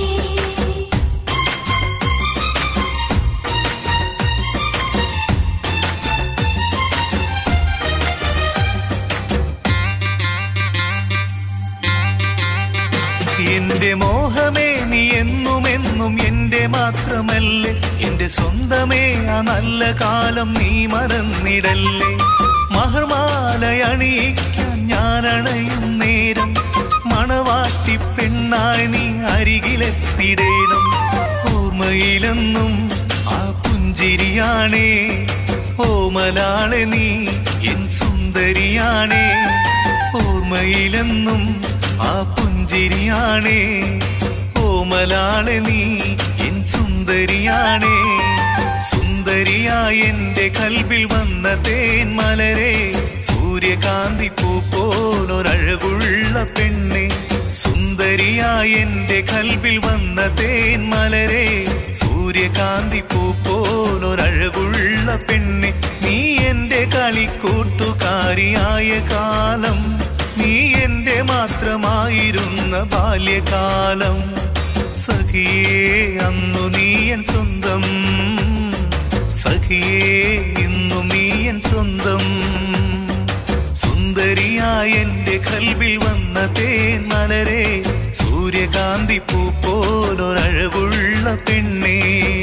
എന്റെ മോഹമേ നീ എന്നും എന്നും എന്റെ മാത്രമല്ലേ എന്റെ സ്വന്തമേ ആ നല്ല കാലം നീ മറന്നിടല്ലേ മഹർമാലയണിയിക്കാൻ ഞാൻ അണയും നേരം മണവാട്ടി പെണ്ണായി നീ അരികിലെത്തിടേണം ഓർമ്മയിലെന്നും ആ പുഞ്ചിരിയാണേ ഓമലാളെ നീ എൻ സുന്ദരിയാണേ ഓർമ്മയിലെന്നും ആ പുഞ്ചിരിയാണേ ഓമലാളെ നീ എൻ സുന്ദരിയാണേ സുന്ദരിയായ എന്റെ കൽവിൽ വന്ന തേൻ മലരെ സൂര്യകാന്തി പൂ പോലൊരഴകുള്ള പെണ്ണെ സുന്ദരിയായ എന്റെ കൽവിൽ വന്ന തേൻ മലരെ സൂര്യകാന്തി പൂ പോലൊരഴകുള്ള പെണ്ണെ നീ എന്റെ കളിക്കൂട്ടുകാരിയായ കാലം നീ എന്റെ മാത്രമായിരുന്ന ബാല്യകാലം സഖിയേ അന്നു നീയൻ സ്വന്തം സഖിയേ ഇന്നു നീയൻ സ്വന്തം സുന്ദരിയായ എന്റെ കൽവിൽ വന്ന തേൻ മലരെ സൂര്യകാന്തി പൂ പോലൊരഴകുള്ള പെണ്ണേ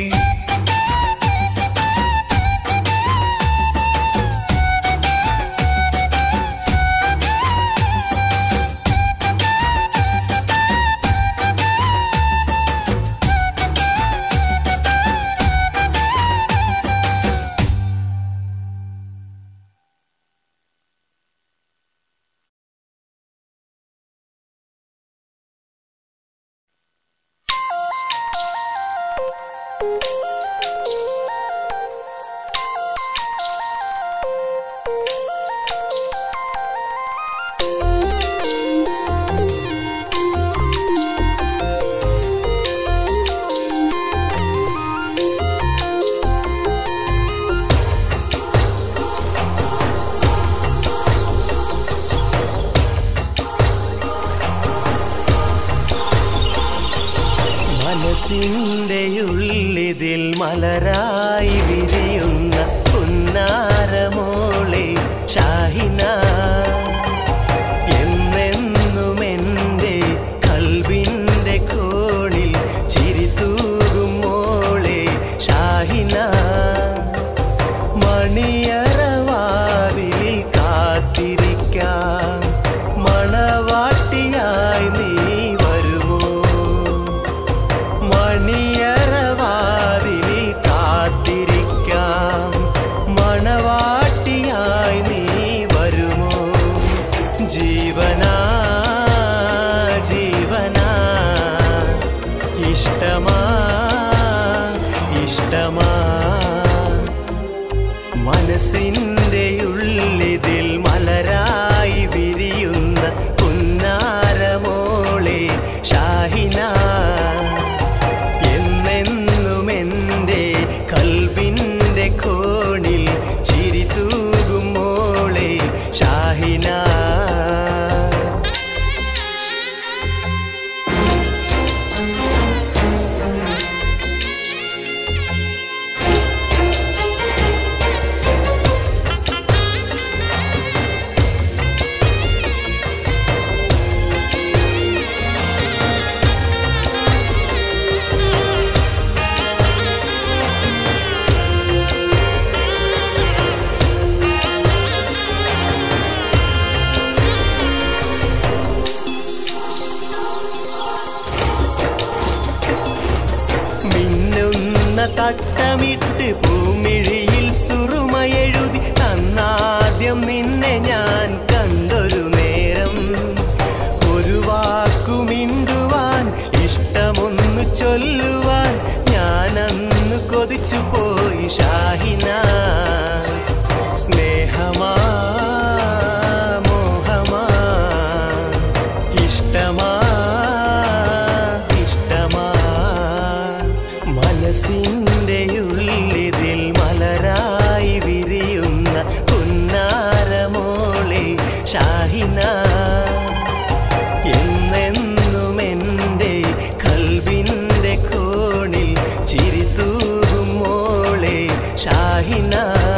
മനസ്സിൻ്റെ ഉള്ളിതിൽ മലരായി വിരിയുന്ന പുന്നാരമോളെ ഷാഹിന എന്നെന്നും എൻ്റെ കൽവിൻ്റെ കോണിൽ ചിരിതൂകും മോളെ ഷാഹിന മണിയറവാതിലിൽ കാത്തിരിക്കാം മണവാട്ടിയായി നീ വരുമോ മണിയറവാതിലിൽ കാത്തിരിക്കാം മണവാട്ടിയായി നീ വരുമോ മനസ്സിൻ്റെ ഉള്ളിതിൽ മലരായി വിരിയുന്ന പുന്നാരമോളെ ഷാഹിന എന്നെന്നും എൻ്റെ കൽബിൻ്റെ കോണിൽ ചിരി തൂകും മോളെ ഷാഹിന മിന്നുന്ന തട്ടമിട്ട് ഭൂമിഴിയിൽ സുറുമയെഴുതി അന്നാദ്യം നിന്നെ ഞാൻ കണ്ടൊരു നേരം ഒരു വാക്കു മിണ്ടുവാൻ ഇഷ്ടമൊന്നു ചൊല്ലുവാൻ ഞാനന്ന് കൊതിച്ചു പോയി ഷാഹിന സ്നേഹമാ മോഹമാ ഇഷ്ടമാ ഇഷ്ടമാ മനസ്സിൻ്റെ ഉള്ളിതിൽ മലരായി വിരിയുന്ന പുന്നാരമോളെ ഷാഹിന എന്നെന്നും എൻ്റെ കൽവിൻ്റെ കോണിൽ ചിരി തൂകും മോളെ ഷാഹിന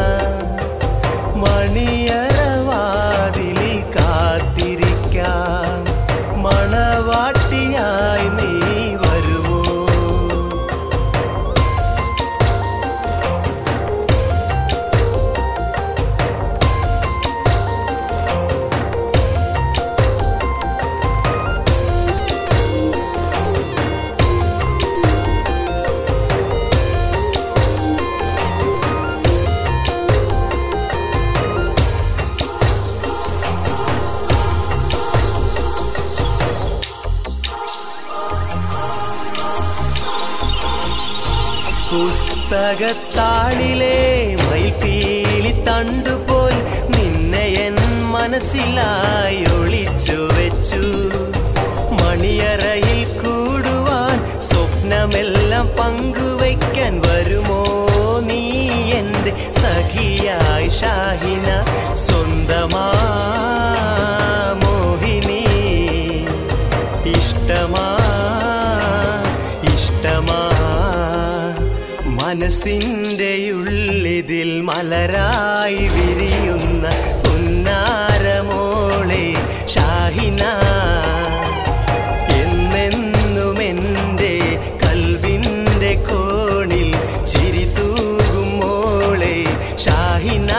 മണിയറവാതിലിൽ കാത്തിരിക്കാം മണവാട്ടിയായി നീ വരുമോ പുസ്തകത്താളിലെ മയിൽപ്പീലി തണ്ടുപോൽ നിന്നെ എൻ മനസ്സിലായി ഒളിച്ചു വെച്ചു മണിയറയിൽ കൂടുവാൻ സ്വപ്നമെല്ലാം പങ്കുവയ്ക്കാൻ വരുമോ നീ എൻ്റെ സഖിയായി ഷാഹിന സ്വന്തമാ മോഹിനി ഇഷ്ടമാ ഇഷ്ടമാ മനസ്സിൻ്റെ ഉള്ളിതിൽ മലരായി വിരിയുന്ന പുന്നാരമോളെ ഷാഹിന എന്നെന്നും എൻ്റെ കൽവിൻ്റെ കോണിൽ ചിരി തൂകും മോളെ ഷാഹിന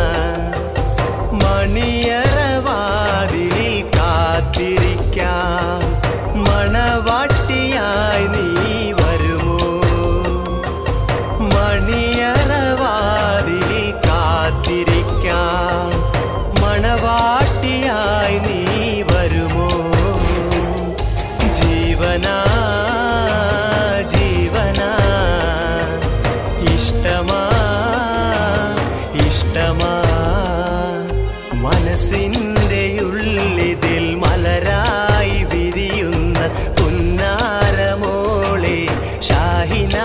മണിയറവാതിലിൽ കാത്തിരിക്കാം മണവാട്ടിയായി നീ വരുമോ മണിയറവാതിലിൽ കാത്തിരിക്കാം മണവാട്ടിയായി നീ വരുമോ ജീവനാ ജീവനാ ഇഷ്ടമാ ഇഷ്ടമാ മനസ്സിൻ്റെ ഉള്ളിതിൽ മലരായി വിരിയുന്ന പുന്നാരമോളെ ഷാഹിന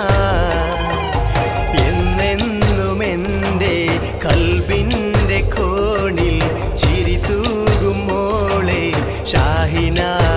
എന്നെന്നും എൻ്റെ കൽബിൻ്റെ കോണിൽ ചിരി തൂകും മോളെ ഷാഹിന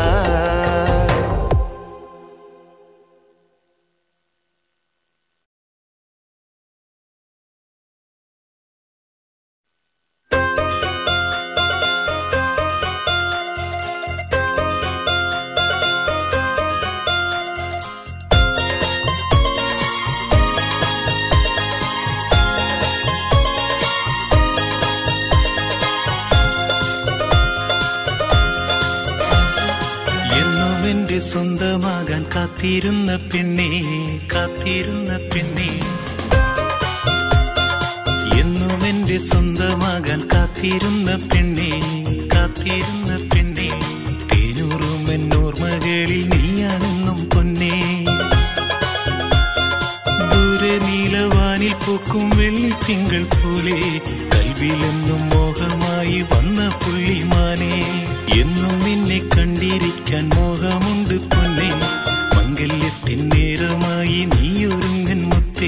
എന്നും എന്റെ സ്വന്തമാകാൻ കാത്തിരുന്ന പെണ്ണെ കാത്തിരുന്ന പെണ്ണെ എന്നും എന്റെ സ്വന്തമാകാൻ കാത്തിരുന്ന പെണ്ണെ കാത്തിരുന്ന പെണ്ണെ തേനൂറും എന്നോർമകളിൽ നീയാണെന്നും പൊന്നേ ദൂരെ നീലവാനിൽ പൂക്കും വെള്ളിത്തിങ്കൾ പോലെ മോഹമുണ്ട് പൊന്നെ മംഗല്യത്തിൻ നേരമായി നീയൊരുങ്ങൻ മുത്തേ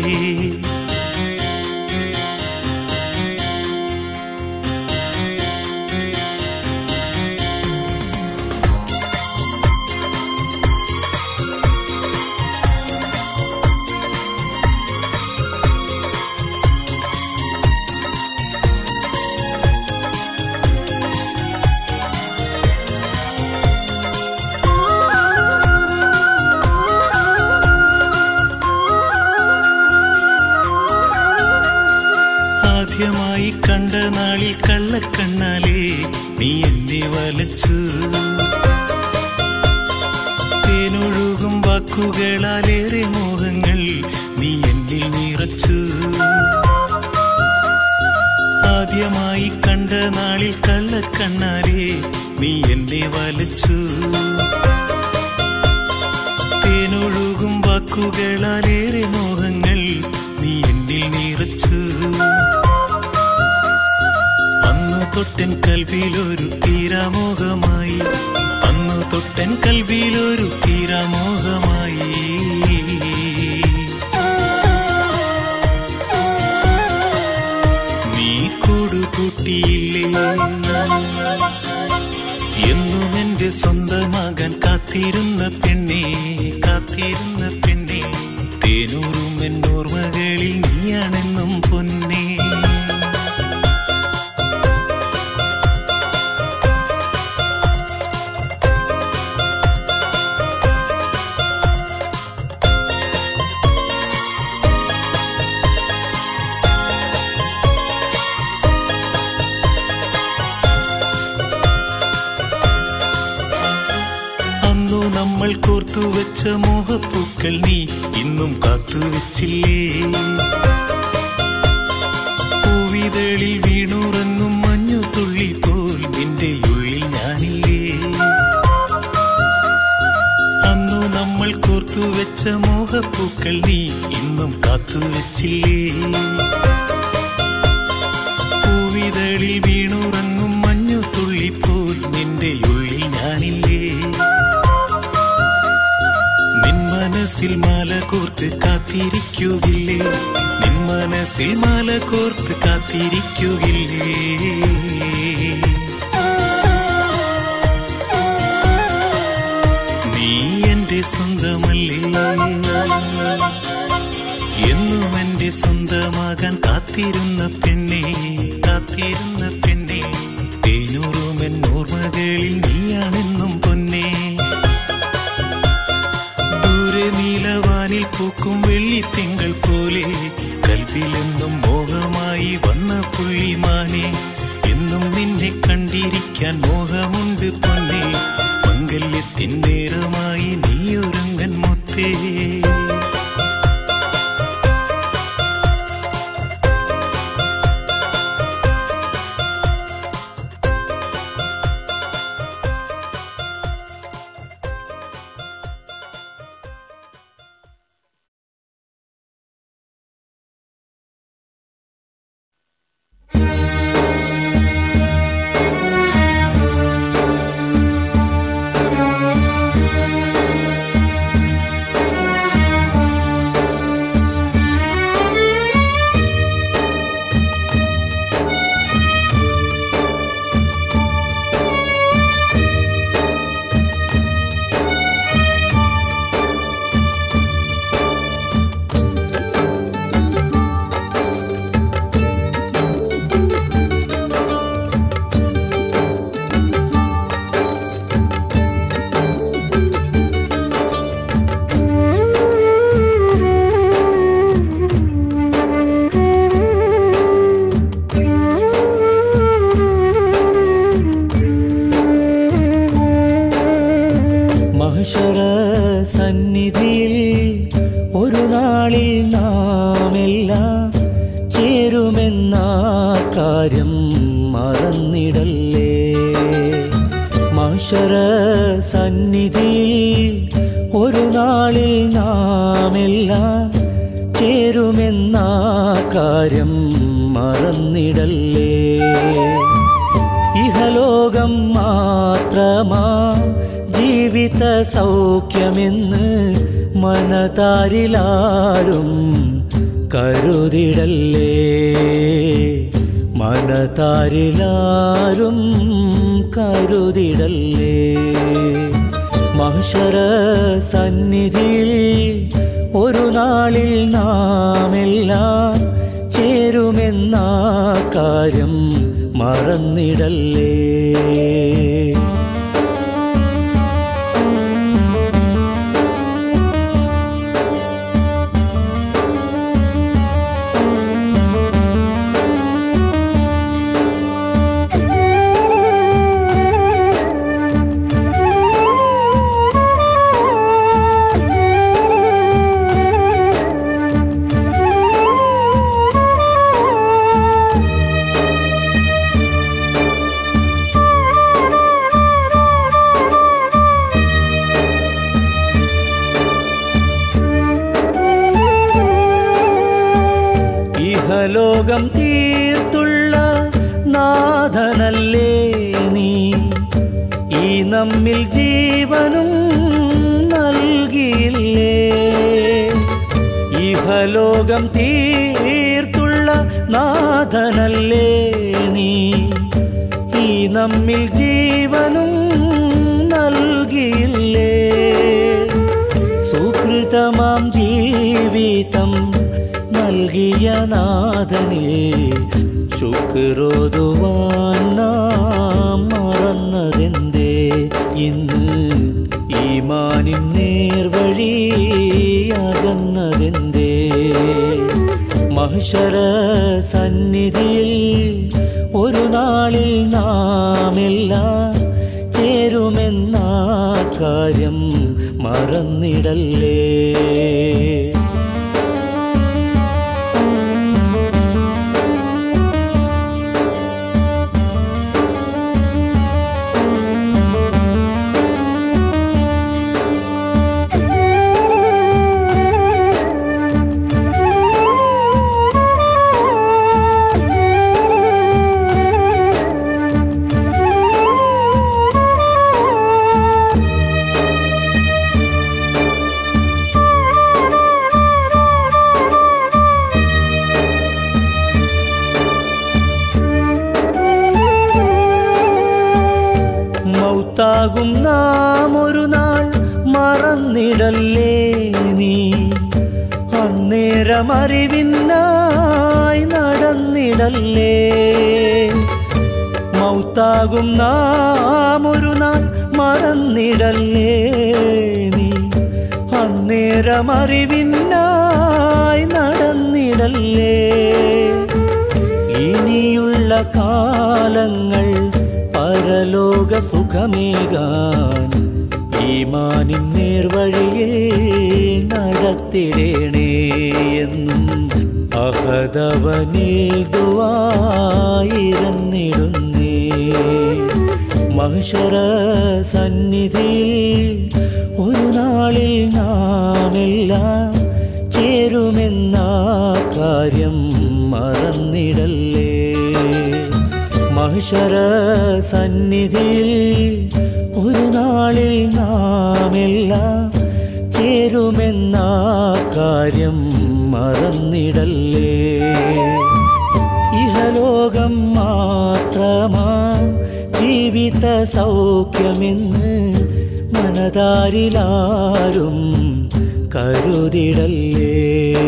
ആദ്യമായി കണ്ട നാളിൽ കള്ളക്കണ്ണാലേ നീ എന്നെ വലച്ചു തേനൊഴുകും വാക്കുകളാലേറെ മോഹങ്ങൾ നീ എന്നിൽ നിറച്ചു ആദ്യമായി കണ്ട നാളിൽ കള്ളക്കണ്ണാലേ നീ എന്നെ വലച്ചു തേനൊഴുകും വാക്കുകളാലേറെ മോഹങ്ങൾ നീ എന്നിൽ നിറച്ചു അന്നു തൊട്ടൻ കൽവിയിലൊരു തീരാമോഹമായി അന്നു തൊട്ടൻ കൽവിയിലൊരു തീരാമോഹമായി നീ കൂടുകൂട്ടിയില്ലേ എന്നും എന്റെ സ്വന്തമാകാൻ കാത്തിരുന്ന പെണ്ണെ കാത്തിരുന്ന പെണ്ണെ തേനൂറും എന്നോർമകളിൽ നീയാണെന്നും പൊന്നേ അന്നു നമ്മൾ കോർത്തുവെച്ച മോഹപ്പൂക്കൾ നീ ഇന്നും കാത്തുവെച്ചില്ലേ പൂവിതളിൽ വീണുറങ്ങും മഞ്ഞു തുള്ളി പോൽ നിന്റെ ഉള്ളിൽ ഞാനില്ലേ അന്നു നമ്മൾ കോർത്തുവെച്ച മോഹപ്പൂക്കൾ നീ ഇന്നും കാത്തുവെച്ചില്ലേ പൂവിതളിൽ വീണുറങ്ങും മഞ്ഞു തുള്ളി പോൽ നിന്റെ ഉള്ളിൽ ഞാനില്ലേ നിൻ മനസ്സിൽ മാല കോർത്ത് കാത്തിരിക്കുകില്ലേ നിൻ മനസ്സിൽ മാല കോർത്ത് കാത്തിരിക്കുകില്ലേ നീ എന്റെ സ്വന്തമല്ലേ എന്നും എന്റെ സ്വന്തമാകാൻ കാത്തിരുന്ന പെണ്ണെ കാത്തിരുന്ന പെണ്ണെ തേനൂറും എന്നോർമകളിൽ നീയാണെന്നും പൊന്നേ ദൂരെ നീലവാനിൽ പൂക്കും വെള്ളിത്തിങ്കൾ പോലെ കൽവിലെന്നും മോഹമായി വന്ന പുള്ളിമാനെ എന്നും നിന്നെ കണ്ടിരിക്കാൻ മോഹമുണ്ട് പൊന്നെ മംഗല്യത്തിൻ നേരമായി നീയൊരുങ്ങൻ മുത്തേ മഹശര സന്നിധിയിൽ ഒരു നാളിൽ നാമെല്ലാം ചേരുമെന്ന കാര്യം മറന്നിടല്ലേ മഹശര സന്നിധിയിൽ ഒരു നാളിൽ നാമെല്ലാം ചേരുമെന്ന കാര്യം മറന്നിടല്ലേ ഇഹലോകം മാത്രമാ ജീവിതയാത്രയിൽ ജീവിത സൗഖ്യമെന്ന് മനതാരിലാരും കരുതിടല്ലേ മനതാരിലാരും കരുതിടല്ലേ മഹ്ഷര സന്നിധിയിൽ ഒരു നാളിൽ നാമെല്ലാം ചേരുമെന്ന കാര്യം മറന്നിടല്ലേ ഇഹലോകം തീർത്തുള്ള നാഥനല്ലേ നീ ഈ നമ്മിൽ ജീവനും നൽകിയില്ലേ ഇഹലോകം തീർത്തുള്ള നാഥനല്ലേ നീ ഈ നമ്മിൽ ജീവനും നൽകിയില്ലേ സുഹൃതമാം ജീവിതം നൽകിയ നാഥനിൽ ശുക്രോതുവാൻ നാം മറന്നതെന്തേ ഇന്ന് ഈമാനിൻ നേർവഴി അകന്നതെന്തേ മഹിഷര സന്നിധിയിൽ ഒരു നാളിൽ നാമെല്ലാം ചേരുമെന്ന കാര്യം മറന്നിടല്ലേ മൗത്താകും നാം ഒരു നാൾ മറന്നിടല്ലേ നീ അന്നേരം അറിവിനായി നടന്നിടല്ലേ മൗത്താകും നാം ഒരു നാൾ മറന്നിടല്ലേ നീ അന്നേരം അറിവിനായി നടന്നിടല്ലേ ഇനിയുള്ള കാലങ്ങൾ പരലോക സുഖമേകാൻ ഈമാനിൻ നേർവഴിയിൽ നടത്തിടേണേ എന്നും അഹദവനിൽ ദുവായിരുന്നിടുന്നേ മഹിഷറ സന്നിധിയിൽ ഒരു നാളിൽ നാമെല്ലാം ചേരുമെന്ന കാര്യം മറന്നിടല്ലേ മഹിഷറ സന്നിധിയിൽ ഒരു നാളിൽ നാമെല്ലാം ചേരുമെന്ന കാര്യം മറന്നിടല്ലേ ഇഹലോകം മാത്രമാ ജീവിത സൗഖ്യമെന്ന് മനതാരിലാരും കരുതിടല്ലേ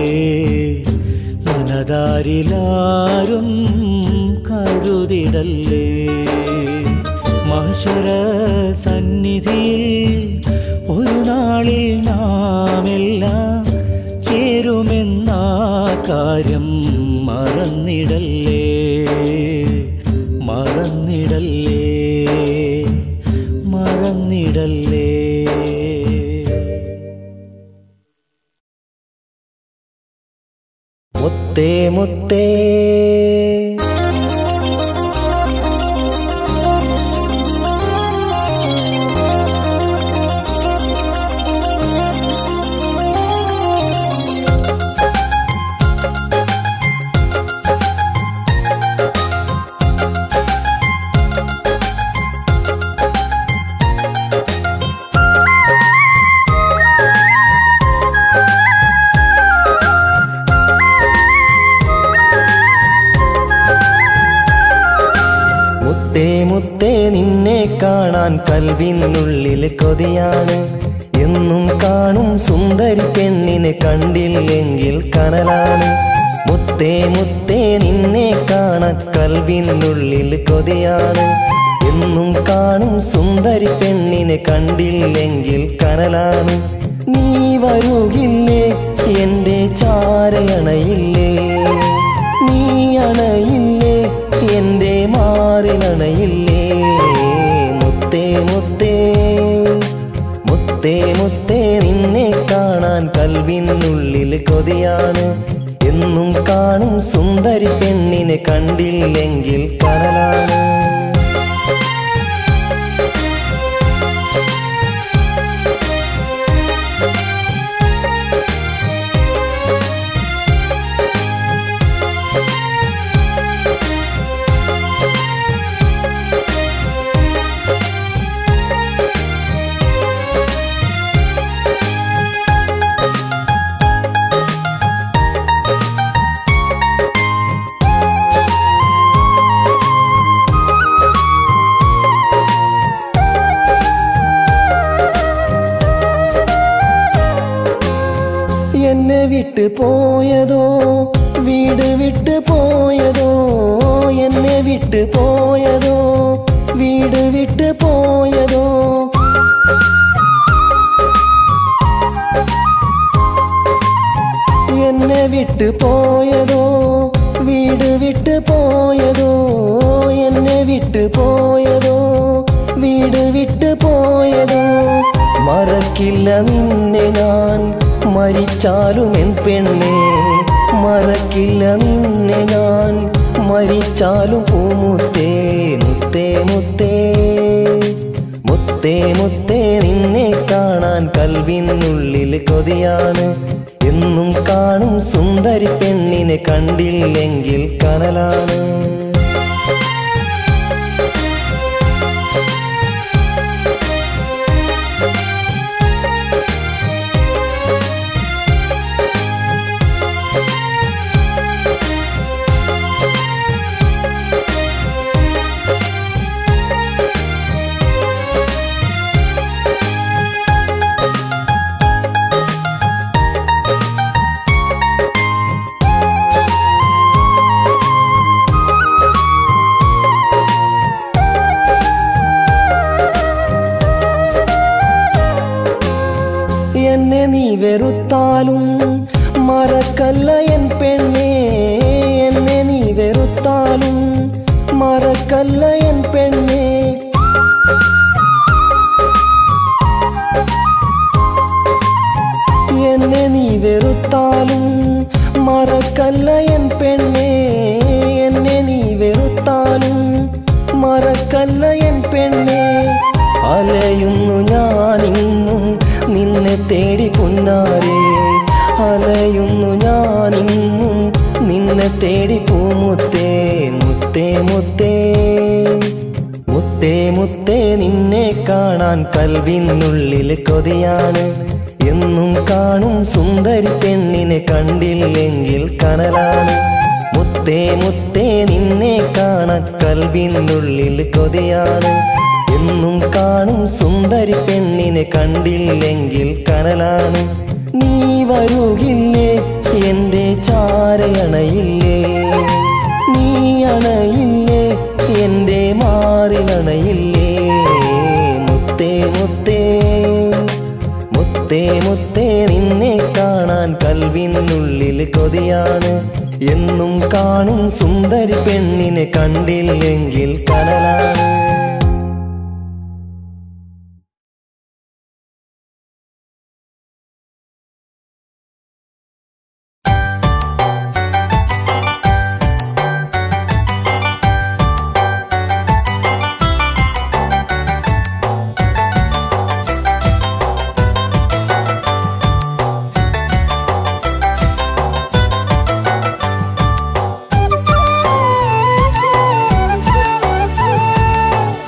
മനതാരിലാരും കരുതിടല്ലേ മഹ്ഷര സന്നിധിയിൽ ഒരു നാളിൽ നാമെല്ലാം ചേരുമെന്ന കാര്യം മറന്നിടല്ലേ മറന്നിടല്ലേ മറന്നിടല്ലേ മുത്തേ മുത്തേ ും കാണാൻ കൽവിനുള്ളിൽ കൊതിയാണ് എന്നും കാണും സുന്ദരി പെണ്ണിനെ കണ്ടില്ലെങ്കിൽ കനലാണ് മുത്തേ മുത്തേ നിന്നെ കാണാൻ കൽവിനുള്ളിൽ കൊതിയാണ് എന്നും കാണും സുന്ദരി പെണ്ണിനെ കണ്ടില്ലെങ്കിൽ കനലാണ് നീ വരുകില്ലേ എൻ്റെ ചാരയണയില്ലേ നീ അണയില്ലേ എൻ്റെ മാറിലണയില്ലേ മുത്തേ മുത്തേ മുത്തേ മുത്തേ നിന്നെ കാണാൻ കൽവിനുള്ളിൽ കൊതിയാണ് എന്നും കാണും സുന്ദരി പെണ്ണിനെ കണ്ടില്ലെങ്കിൽ കനലാണ് എന്നെ വിട്ട് പോയതോ വീട് വിട്ട് പോയതോ എന്നെ വിട്ട് പോയതോ വീട് വിട്ട് പോയതോ എന്നെ വിട്ട് പോയതോ വീട് വിട്ട് പോയതോ എന്നെ വിട്ട് പോയതോ വീട് വിട്ട് പോയതോ മറക്കില്ല നിന്നെ ഞാൻ മരിച്ചാലും എൻ പെണ്ണെ മറക്കില്ല നിന്നെ ഞാൻ മരിച്ചാലും പൂമുത്തേ മുത്തേ മുത്തേ മുത്തേ മുത്തേ നിന്നെ കാണാൻ കൽവിനുള്ളിൽ കൊതിയാണ് എന്നും കാണും സുന്ദരി പെണ്ണിനെ കണ്ടില്ലെങ്കിൽ കനലാണ് എന്നെ നീ വെറുത്താലും മറക്കല്ല എൻ പെണ്ണേ എന്നെ നീ വെറുത്താലും മറക്കല്ല എൻ പെണ്ണേ എന്നെ നീ വെറുത്താലും മറക്കല്ല എൻ പെണ്ണേ എന്നെ നീ വെറുത്താലും മറക്കല്ല എൻ പെണ്ണേ അലയുന്നു ഞാനിന്നും നിന്നെ തേടി പുന്നാരേ അലയുന്നു ഞാനിന്നും നിന്നെ തേടി പൂമുത്തേ മുത്തേ മുത്തേ മുത്തേ മുത്തേ നിന്നെ കാണാൻ കൽവിനുള്ളിൽ കൊതിയാണ് എന്നും കാണും സുന്ദരി പെണ്ണിനെ കണ്ടില്ലെങ്കിൽ കനലാണ് മുത്തേ മുത്തേ നിന്നെ കാണാൻ കൽവിനുള്ളിൽ കൊതിയാണ് എന്നും കാണും സുന്ദരി പെണ്ണിനെ കണ്ടില്ലെങ്കിൽ കനലാണ് നീ വരുകില്ലേ എൻ്റെ ചാരയണയില്ലേ നീ അണയില്ലേ എൻ്റെ മാറിലണയില്ലേ മുത്തേ മുത്തേ മുത്തേ മുത്തേ നിന്നെ കാണാൻ കൽവിനുള്ളിൽ കൊതിയാണ് എന്നും കാണും സുന്ദരി പെണ്ണിനെ കണ്ടില്ലെങ്കിൽ കനലാണ് Thank you.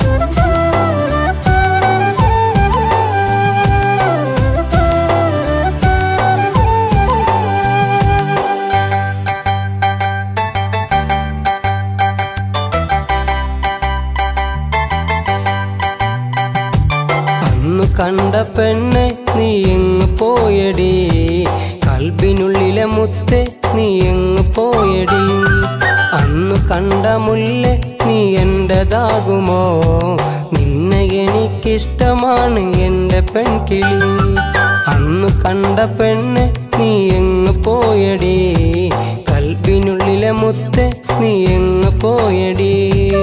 പെണ്ണെ നീ എങ്ങ് പോയടി കൽബിനുള്ളിലെ മുത്തെ നീ എങ്ങ് പോയടി അന്നു കണ്ട മുല്ലേ നീ എന്റേതാകുമോ നിന്നെ എനിക്കിഷ്ടമാണ് എൻ്റെ പെൺകിളി അന്നു കണ്ട പെണ്ണ് നീ എങ്ങ് പോയടി കൽബിനുള്ളിലെ മുത്തെ നീ എങ്ങ് പോയടി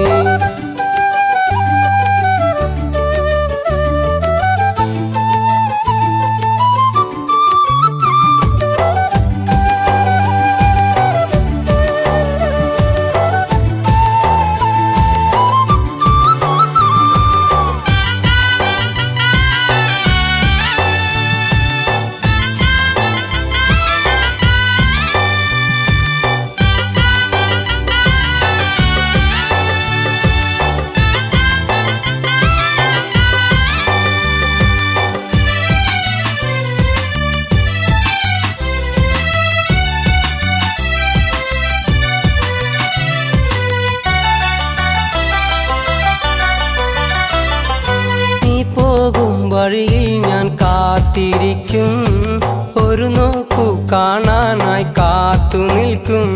നീ പോകും വഴിയിൽ ഞാൻ കാത്തിരിക്കും ഒരു നോക്കു കാണാനായി കാത്തു നിൽക്കും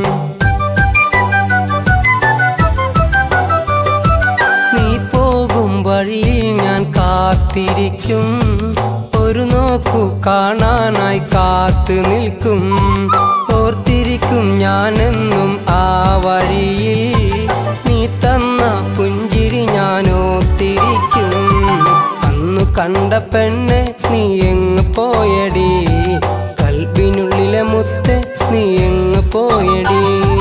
നീ പോകും വഴിയിൽ ഞാൻ കാത്തിരിക്കും ഒരു നോക്കു കാണാനായി കാത്തു നിൽക്കും ഓർത്തിരിക്കും ഞാനെന്നും ആ വഴിയിൽ നീ തന്ന പുഞ്ചിരി ഞാൻ ഓർത്തിരിക്കും അന്നു കണ്ട പെണ്ണ് നീ എങ്ങ് പോയടി കൽബിനുള്ളിലെ മുത്ത് നീ എങ്ങ് പോയടി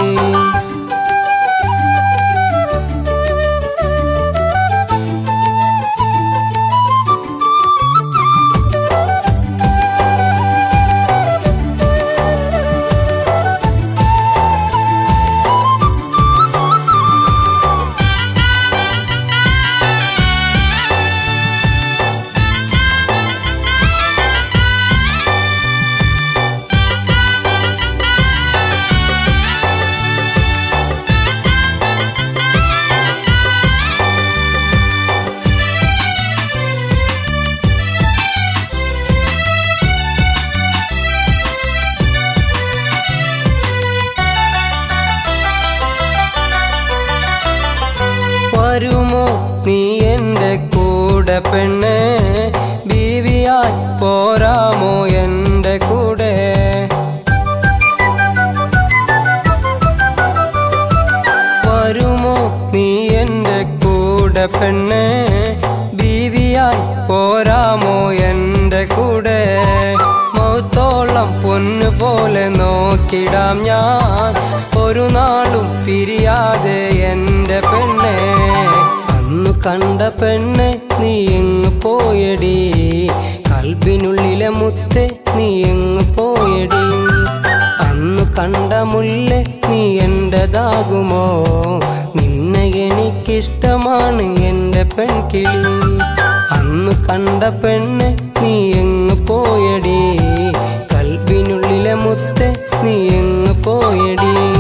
വരുമോ നീ എൻ്റെ കൂടെ പെണ്ണ് ബീവിയായി പോരാമോ എൻ്റെ കൂടെ വരുമോ നീ എൻ്റെ കൂടെ പെണ്ണ് ബീവിയായി പോരാമോ എൻ്റെ കൂടെ മൗത്തോളം പൊന്നു പോലെ നോക്കിടാം ഞാൻ ഒരു നാളും പിരിയാതെ എൻ്റെ പെണ്ണെ അന്നു കണ്ട പെണ്ണെ നീ എങ്ങ് പോയടി കൽബിനുള്ളിലെ മുത്തെ നീ എങ്ങ് പോയടി അന്നു കണ്ട മുല്ലേ നീ എന്റേതാകുമോ നിന്നെ എനിക്കിഷ്ടമാണ് എൻ്റെ പെൺകിളി അന്നു കണ്ട പെണ്ണ് നീ എങ്ങ് പോയടി കൽബിനുള്ളിലെ മുത്തെ നീ എങ്ങ് പോയടി